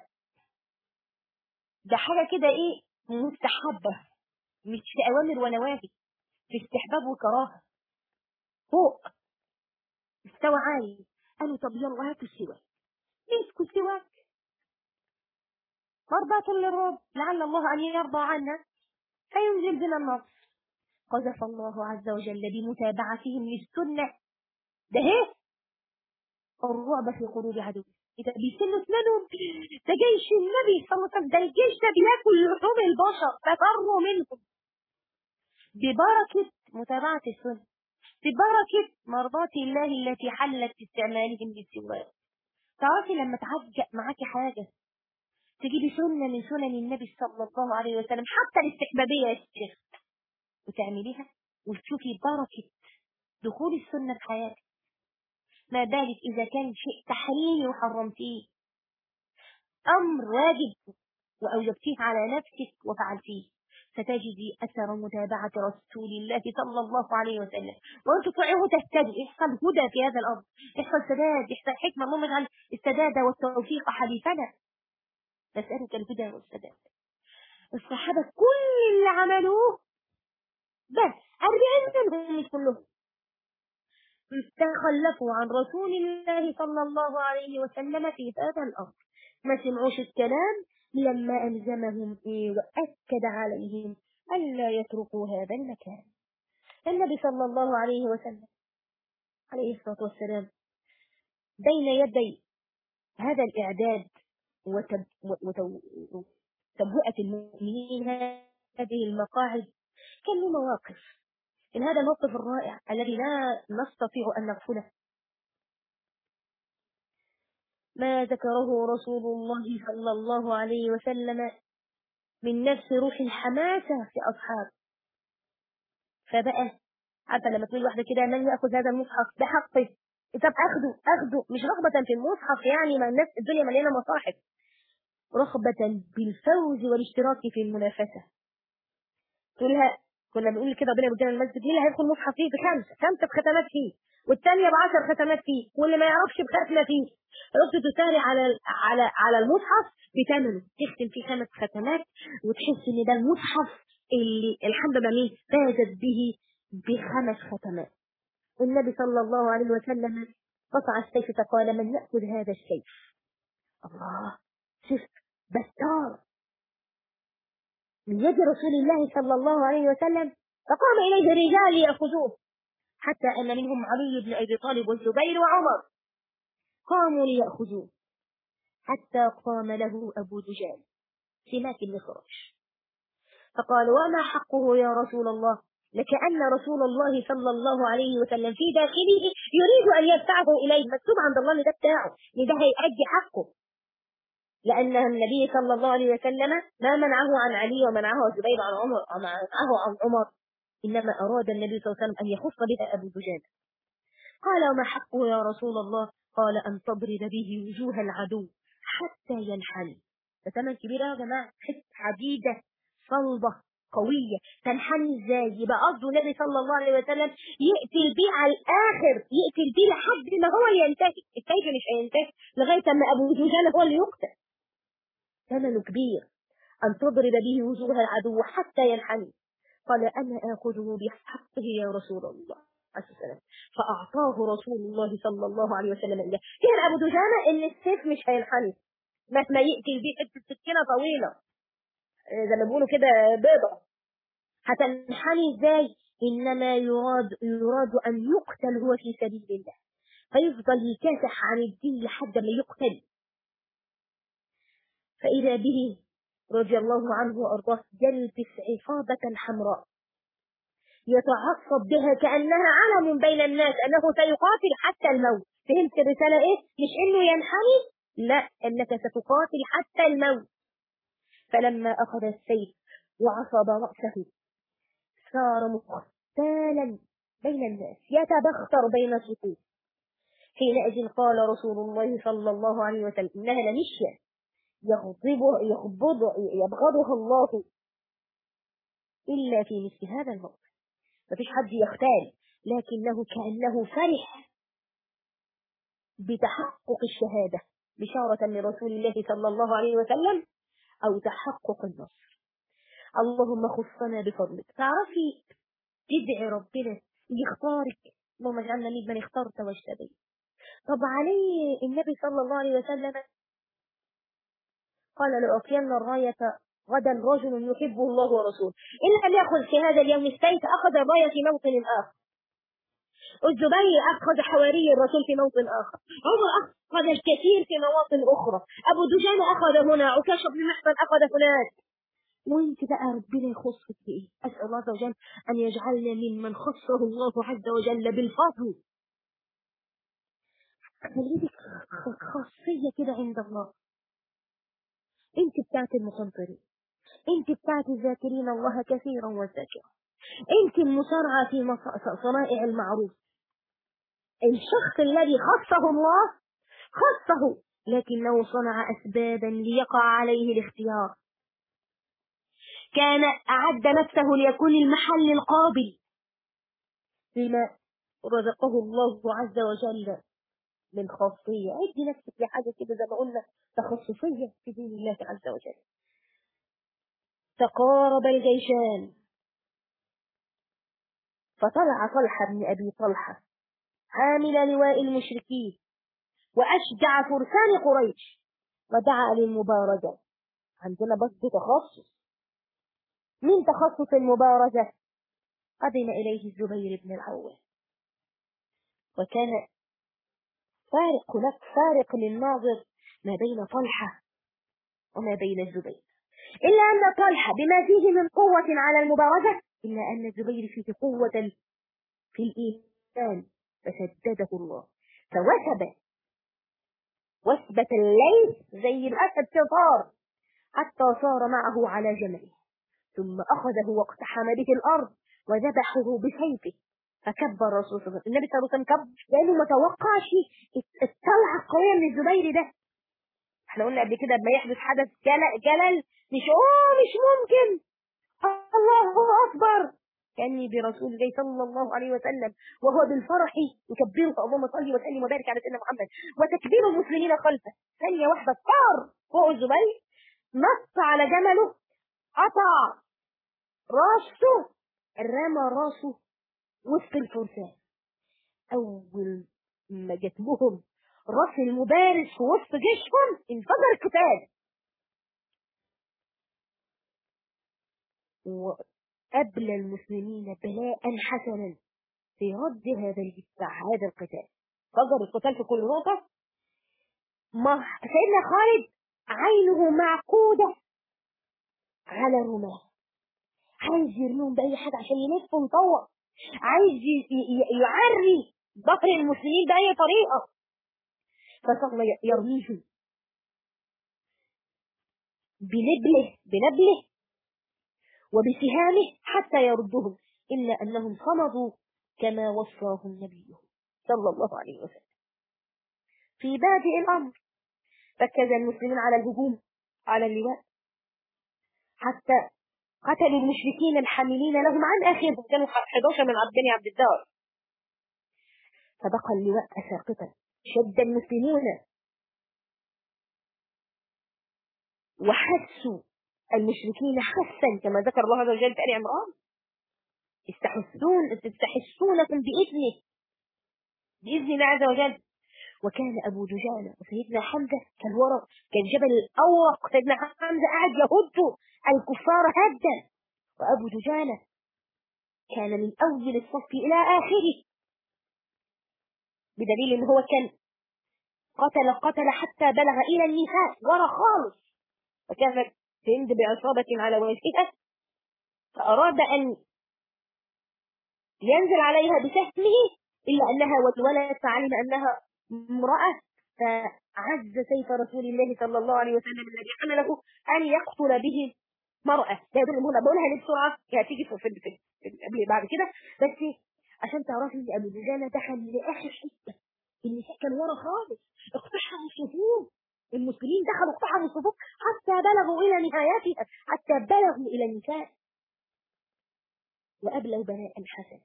ده حاجة كده إيه مستحبة مش في أوامر ونواهي في استحباب وكراهة فوق مستوى عالي قالوا طب يلا هاتوا السواك مسكوا السواك مرضاة للرب لعل الله أن يرضى عنا فينزل بنا النصر قذف الله عز وجل بمتابعتهم للسنة ده هي الرعب في قلوب عدوه إذا بيسنوا اسنانهم ده جيش النبي صلى الله عليه وسلم ده الجيش ده بياكل لحوم البشر ففروا منهم ببركة متابعة السنة ببركة مرضاة الله التي حلت باستعمالهم للسواك تعرفي لما تعجق معاكي حاجة تجيبي سنة من سنن النبي صلى الله عليه وسلم حتى الاستحبابية يا شيخ وتعمليها وتشوفي بركة دخول السنة في حياتك ما بالك إذا كان شيء تحريمي وحرمتيه أمر واجب وأوجبتيه على نفسك وفعلتيه ستجدي أثر متابعة رسول الله صلى الله عليه وسلم وأن تطيعه تهتدي يحصل هدى في هذا الأمر يحصل سداد يحصل حكمة اللهم اجعل السداد والتوفيق حديثنا نسألك الهدى والسداد الصحابة كل اللي عملوه بس أربعين منهم مش كلهم تخلفوا عن رسول الله صلى الله عليه وسلم في هذا الأمر ما سمعوش الكلام لما ألزمهم إيه وأكد عليهم ألا يتركوا هذا المكان النبي صلى الله عليه وسلم عليه الصلاة والسلام بين يدي هذا الإعداد وتبوئة المؤمنين هذه المقاعد كان له مواقف إن هذا الموقف الرائع الذي لا نستطيع أن نغفله ما ذكره رسول الله صلى الله عليه وسلم من نفس روح الحماسة في أصحاب فبقى عارفة لما تقول واحدة كده من يأخذ هذا المصحف بحقه طب أخده أخده مش رغبة في المصحف يعني ما الناس الدنيا مليانة مصاحف رغبة بالفوز والاشتراك في المنافسة تقولها كنا بنقول كده ربنا يبدلنا المسجد مين اللي هيدخل مصحف فيه بخمسة خمسة ختمات فيه والثانية بعشر ختمات فيه واللي ما يعرفش بختمة فيه رحت تساري على على على المصحف بثمنه تختم فيه خمس ختمات وتحس ان ده المصحف اللي الحمد لله مين فازت به بخمس ختمات النبي صلى الله عليه وسلم قطع السيف فقال من يأخذ هذا السيف الله شفت بستار من يد رسول الله صلى الله عليه وسلم فقام إليه رجال يأخذوه حتى أن منهم علي بن أبي طالب والزبير وعمر قاموا ليأخذوه حتى قام له أبو دجال سماك المخرج فقال وما حقه يا رسول الله لكأن رسول الله صلى الله عليه وسلم في داخله يريد أن يدفعه إليه مكتوب عند الله ده بتاعه ده هيأدي حقه لأن النبي صلى الله عليه وسلم ما منعه عن علي ومنعه الزبير عن عمر ومنعه عن عمر إنما أراد النبي صلى الله عليه وسلم أن يخص بها أبو دجان قال وما حقه يا رسول الله قال أن تضرب به وجوه العدو حتى ينحني ده ثمن كبير يا جماعة حته حديدة صلبة قوية تنحني ازاي يبقى قصده النبي صلى الله عليه وسلم يقتل بيه على الآخر يقتل بيه لحد ما هو ينتهي السيف مش هينتهي لغاية ما أبو دجان هو اللي يقتل ثمن كبير أن تضرب به وجوه العدو حتى ينحني قال أنا آخذه بحقه يا رسول الله عليه السلام فأعطاه رسول الله صلى الله عليه وسلم إياه كان أبو دجانة إن السيف مش هينحني مهما يقتل بيه حتة سكينة طويلة زي ما بيقولوا كده بيضة هتنحني ازاي إنما يراد يراد أن يقتل هو في سبيل الله فيفضل يكافح عن الدين لحد ما يقتل فإذا به رضي الله عنه وأرضاه يلبس عصابة حمراء يتعصب بها كأنها علم بين الناس أنه سيقاتل حتى الموت فهمت الرسالة إيه؟ مش إنه ينحني لا إنك ستقاتل حتى الموت فلما أخذ السيف وعصب رأسه صار مختالا بين الناس يتبختر بين الصفوف حينئذ قال رسول الله صلى الله عليه وسلم إنها لمشية يغضبه يغضب يبغضها الله إلا في مثل هذا الموقف مفيش حد يختال لكنه كأنه فرح بتحقق الشهادة بشارة من رسول الله صلى الله عليه وسلم أو تحقق النصر اللهم خصنا بفضلك تعرفي تدعي ربنا يختارك اللهم اجعلنا ممن اخترت واجتبيت طب عليه النبي صلى الله عليه وسلم قال لأعطين الراية غدا رجل يحبه الله ورسوله إن لم يأخذ في هذا اليوم السيف أخذ الراية في موطن آخر الزبير أخذ حواري الرسول في موطن آخر عمر أخذ الكثير في مواطن أخرى أبو دجانة أخذ هنا عكاش بن محصن أخذ هناك وانت بقى ربنا يخصك بإيه أسأل الله عز وجل أن يجعلنا ممن خصه الله عز وجل بالفضل خليك خاصية كده عند الله انت بتاعت المقنطرين انت بتاعت الذاكرين الله كثيرا والذاكرة انت المسارعة في صنائع المعروف الشخص الذي خصه الله خصه لكنه صنع أسبابا ليقع عليه الاختيار كان أعد نفسه ليكون المحل القابل فيما رزقه الله عز وجل من خاصية عدي نفسك لحاجة كده زي ما قلنا تخصصية في دين الله عز وجل تقارب الجيشان فطلع طلحة بن أبي طلحة حامل لواء المشركين وأشجع فرسان قريش ودعا للمبارزة عندنا بس تخصص من تخصص المبارزة قدم إليه الزبير بن العوام وكان فارق هناك فارق للناظر ما بين طلحة وما بين الزبير إلا أن طلحة بما فيه من قوة على المبارزة إلا أن الزبير فيه قوة في الإيمان فشدده الله فوثب وثبة الليل زي الأسد صار حتى صار معه على جمله ثم أخذه واقتحم به الأرض وذبحه بسيفه فكبر الرسول صلى الله عليه وسلم النبي صلى الله عليه وسلم كبر لأنه ما توقعش الطلعة القوية من الزبير ده احنا قلنا قبل كده لما يحدث حدث جلل, جلل مش اوه مش ممكن الله أكبر كأني برسول الله صلى الله عليه وسلم وهو بالفرح يكبره اللهم صل وسلم وبارك على سيدنا محمد وتكبير المسلمين خلفه ثانية واحدة طار فوق الزبير نص على جمله قطع راسه رمى راسه وسط الفرسان أول ما جت لهم راس المبارز في وسط جيشهم انفجر القتال وقبل المسلمين بلاء حسنا في رد هذا الدفاع هذا القتال فجر القتال في كل نقطة ما سيدنا خالد عينه معقودة على رماه عايز يرميهم بأي حاجة عشان يلف ويطوق عايز يعري ظهر المسلمين بأي طريقة فصلى يرميهم بنبله بنبله وبسهامه حتى يردهم إلا أنهم صمدوا كما وصاهم نبيه صلى الله عليه وسلم في بادئ الأمر ركز المسلمين على الهجوم على اللواء حتى قتلوا المشركين الحاملين لهم عن آخرهم كانوا 11 من عبد بني عبد الدار فبقى اللواء ساقطا شد المسلمون وحسوا المشركين حسا كما ذكر الله عز وجل في آل عمران يستحسون تستحسونكم بإذنه بإذن الله عز وجل وكان أبو دجانة وسيدنا حمزة كان ورا كان جبل الأورق سيدنا حمزة قاعد يهد الكفار هدا وأبو دجانة كان من أول الصف إلى آخره بدليل إن هو كان قتل قتل حتى بلغ إلى النساء ورا خالص وكانت هند بعصابة على وجهها فأراد أن ينزل عليها بسهمه إلا أنها ولولت فعلم أنها امرأة فعز سيف رسول الله صلى الله عليه وسلم الذي حمله أن يقتل به مرأة لا يدل هنا بقولها ليه بسرعة هي هتيجي في في قبل بعد كده بس عشان تعرفي ان ابو دجانة دخل لاخر حته النساء كان ورا خالص اقتحموا الصفوف المسلمين دخلوا اقتحموا الصفوف حتى بلغوا الى نهايتها حتى بلغوا الى النساء وابلوا بلاء حسنا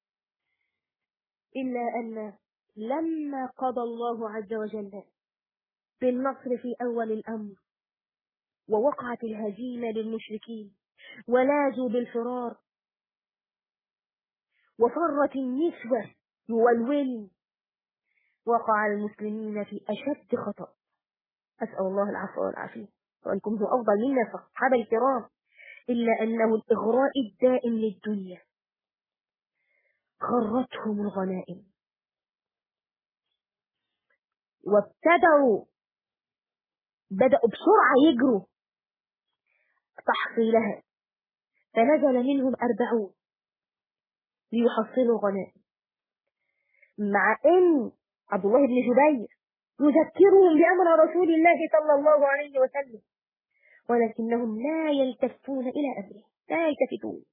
الا ان لما قضى الله عز وجل بالنصر في أول الأمر ووقعت الهزيمة للمشركين ولاذوا بالفرار وفرت النسوة يولولن وقع المسلمين في أشد خطأ أسأل الله العفو والعافية وأنكم هو أفضل منا صحابة الكرام إلا أنه الإغراء الدائم للدنيا غرتهم الغنائم وابتدأوا بدأوا بسرعة يجروا تحصيلها فنزل منهم أربعون ليحصلوا غنائم مع أن عبد الله بن جبير يذكرهم بأمر رسول الله صلى الله عليه وسلم ولكنهم لا يلتفون إلى أمره لا يلتفتون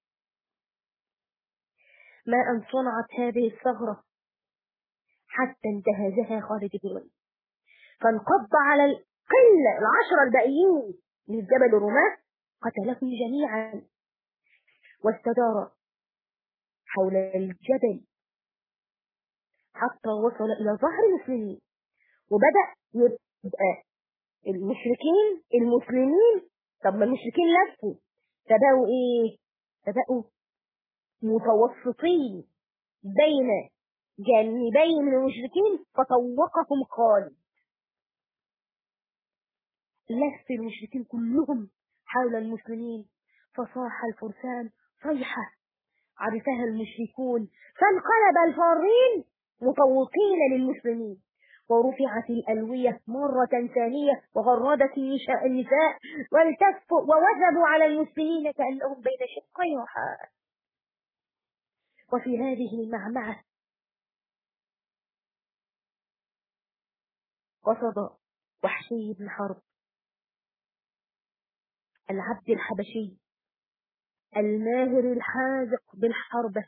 ما أن صنعت هذه الثغرة حتى انتهزها خالد بن الوليد فانقض على القلة العشرة الباقيين من جبل الرماة قتلهم جميعا واستدار حول الجبل حتى وصل إلى ظهر المسلمين وبدأ يبقى المشركين المسلمين طب ما المشركين لفوا فبقوا ايه فبقوا متوسطين بين جانبين من المشركين فطوقهم خالد لف المشركين كلهم حول المسلمين فصاح الفرسان صيحة عرفها المشركون فانقلب الفارين مطوقين للمسلمين ورفعت الألوية مرة ثانية وغردت النساء النساء والتفوا ووثبوا على المسلمين كأنهم بين شقي رحال وفي هذه المعمعة قصد وحشي بن حرب العبد الحبشي الماهر الحاذق بالحربة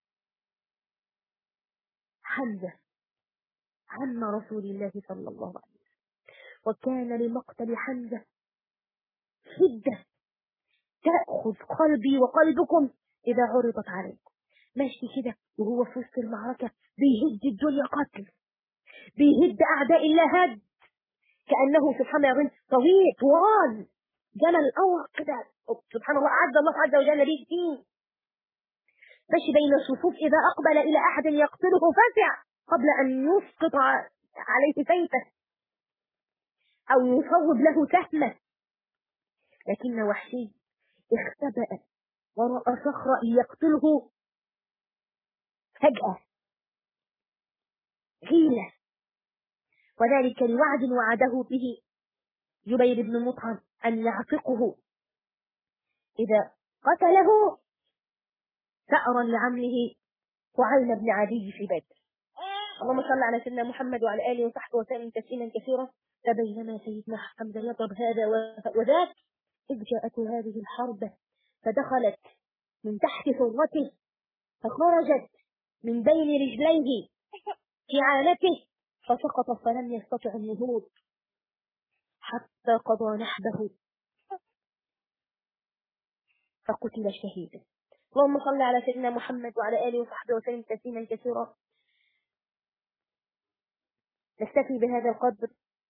حمزة عم رسول الله صلى الله عليه وسلم وكان لمقتل حمزة شدة تأخذ قلبي وقلبكم إذا عرضت عليكم ماشي كده وهو في وسط المعركة بيهد الدنيا قتل بيهد أعداء الله هد كأنه سبحان الله طويل طوال جمل أور كده سبحان الله أعد الله عز وجل به فيه ماشي بين الصفوف إذا أقبل إلى أحد يقتله فزع قبل أن يسقط عليه سيفه أو يصوب له سهمه لكن وحشي اختبأ وراء صخرة ليقتله فجأة غيلة وذلك لوعد وعده به جبير بن مطعم أن يعتقه إذا قتله ثأرا لعمه وعين بن عدي في بدر اللهم صل على سيدنا محمد وعلى آله وصحبه وسلم تسليما كثيرا فبينما سيدنا حمزة يضرب هذا وذاك إذ جاءته هذه الحرب فدخلت من تحت ثرته فخرجت من بين رجليه في عانته فسقط فلم يستطع النهوض حتى قضى نحبه فقتل شهيدا اللهم صل على سيدنا محمد وعلى آله وصحبه وسلم تسليما كثيرا نكتفي بهذا القدر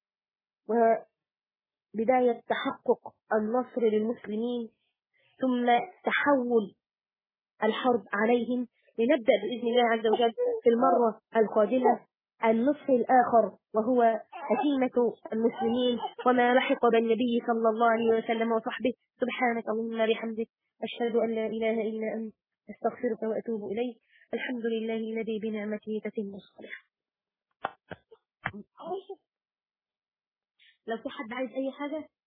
وبداية تحقق النصر للمسلمين ثم تحول الحرب عليهم لنبدأ بإذن الله عز وجل في المرة القادمة النصف الآخر وهو هزيمة المسلمين وما لحق بالنبي صلى الله عليه وسلم وصحبه سبحانك اللهم بحمدك أشهد أن لا إله إلا أنت أستغفرك وأتوب إليك الحمد لله الذي بنعمته تتم الصالحات لو في حد عايز أي حاجة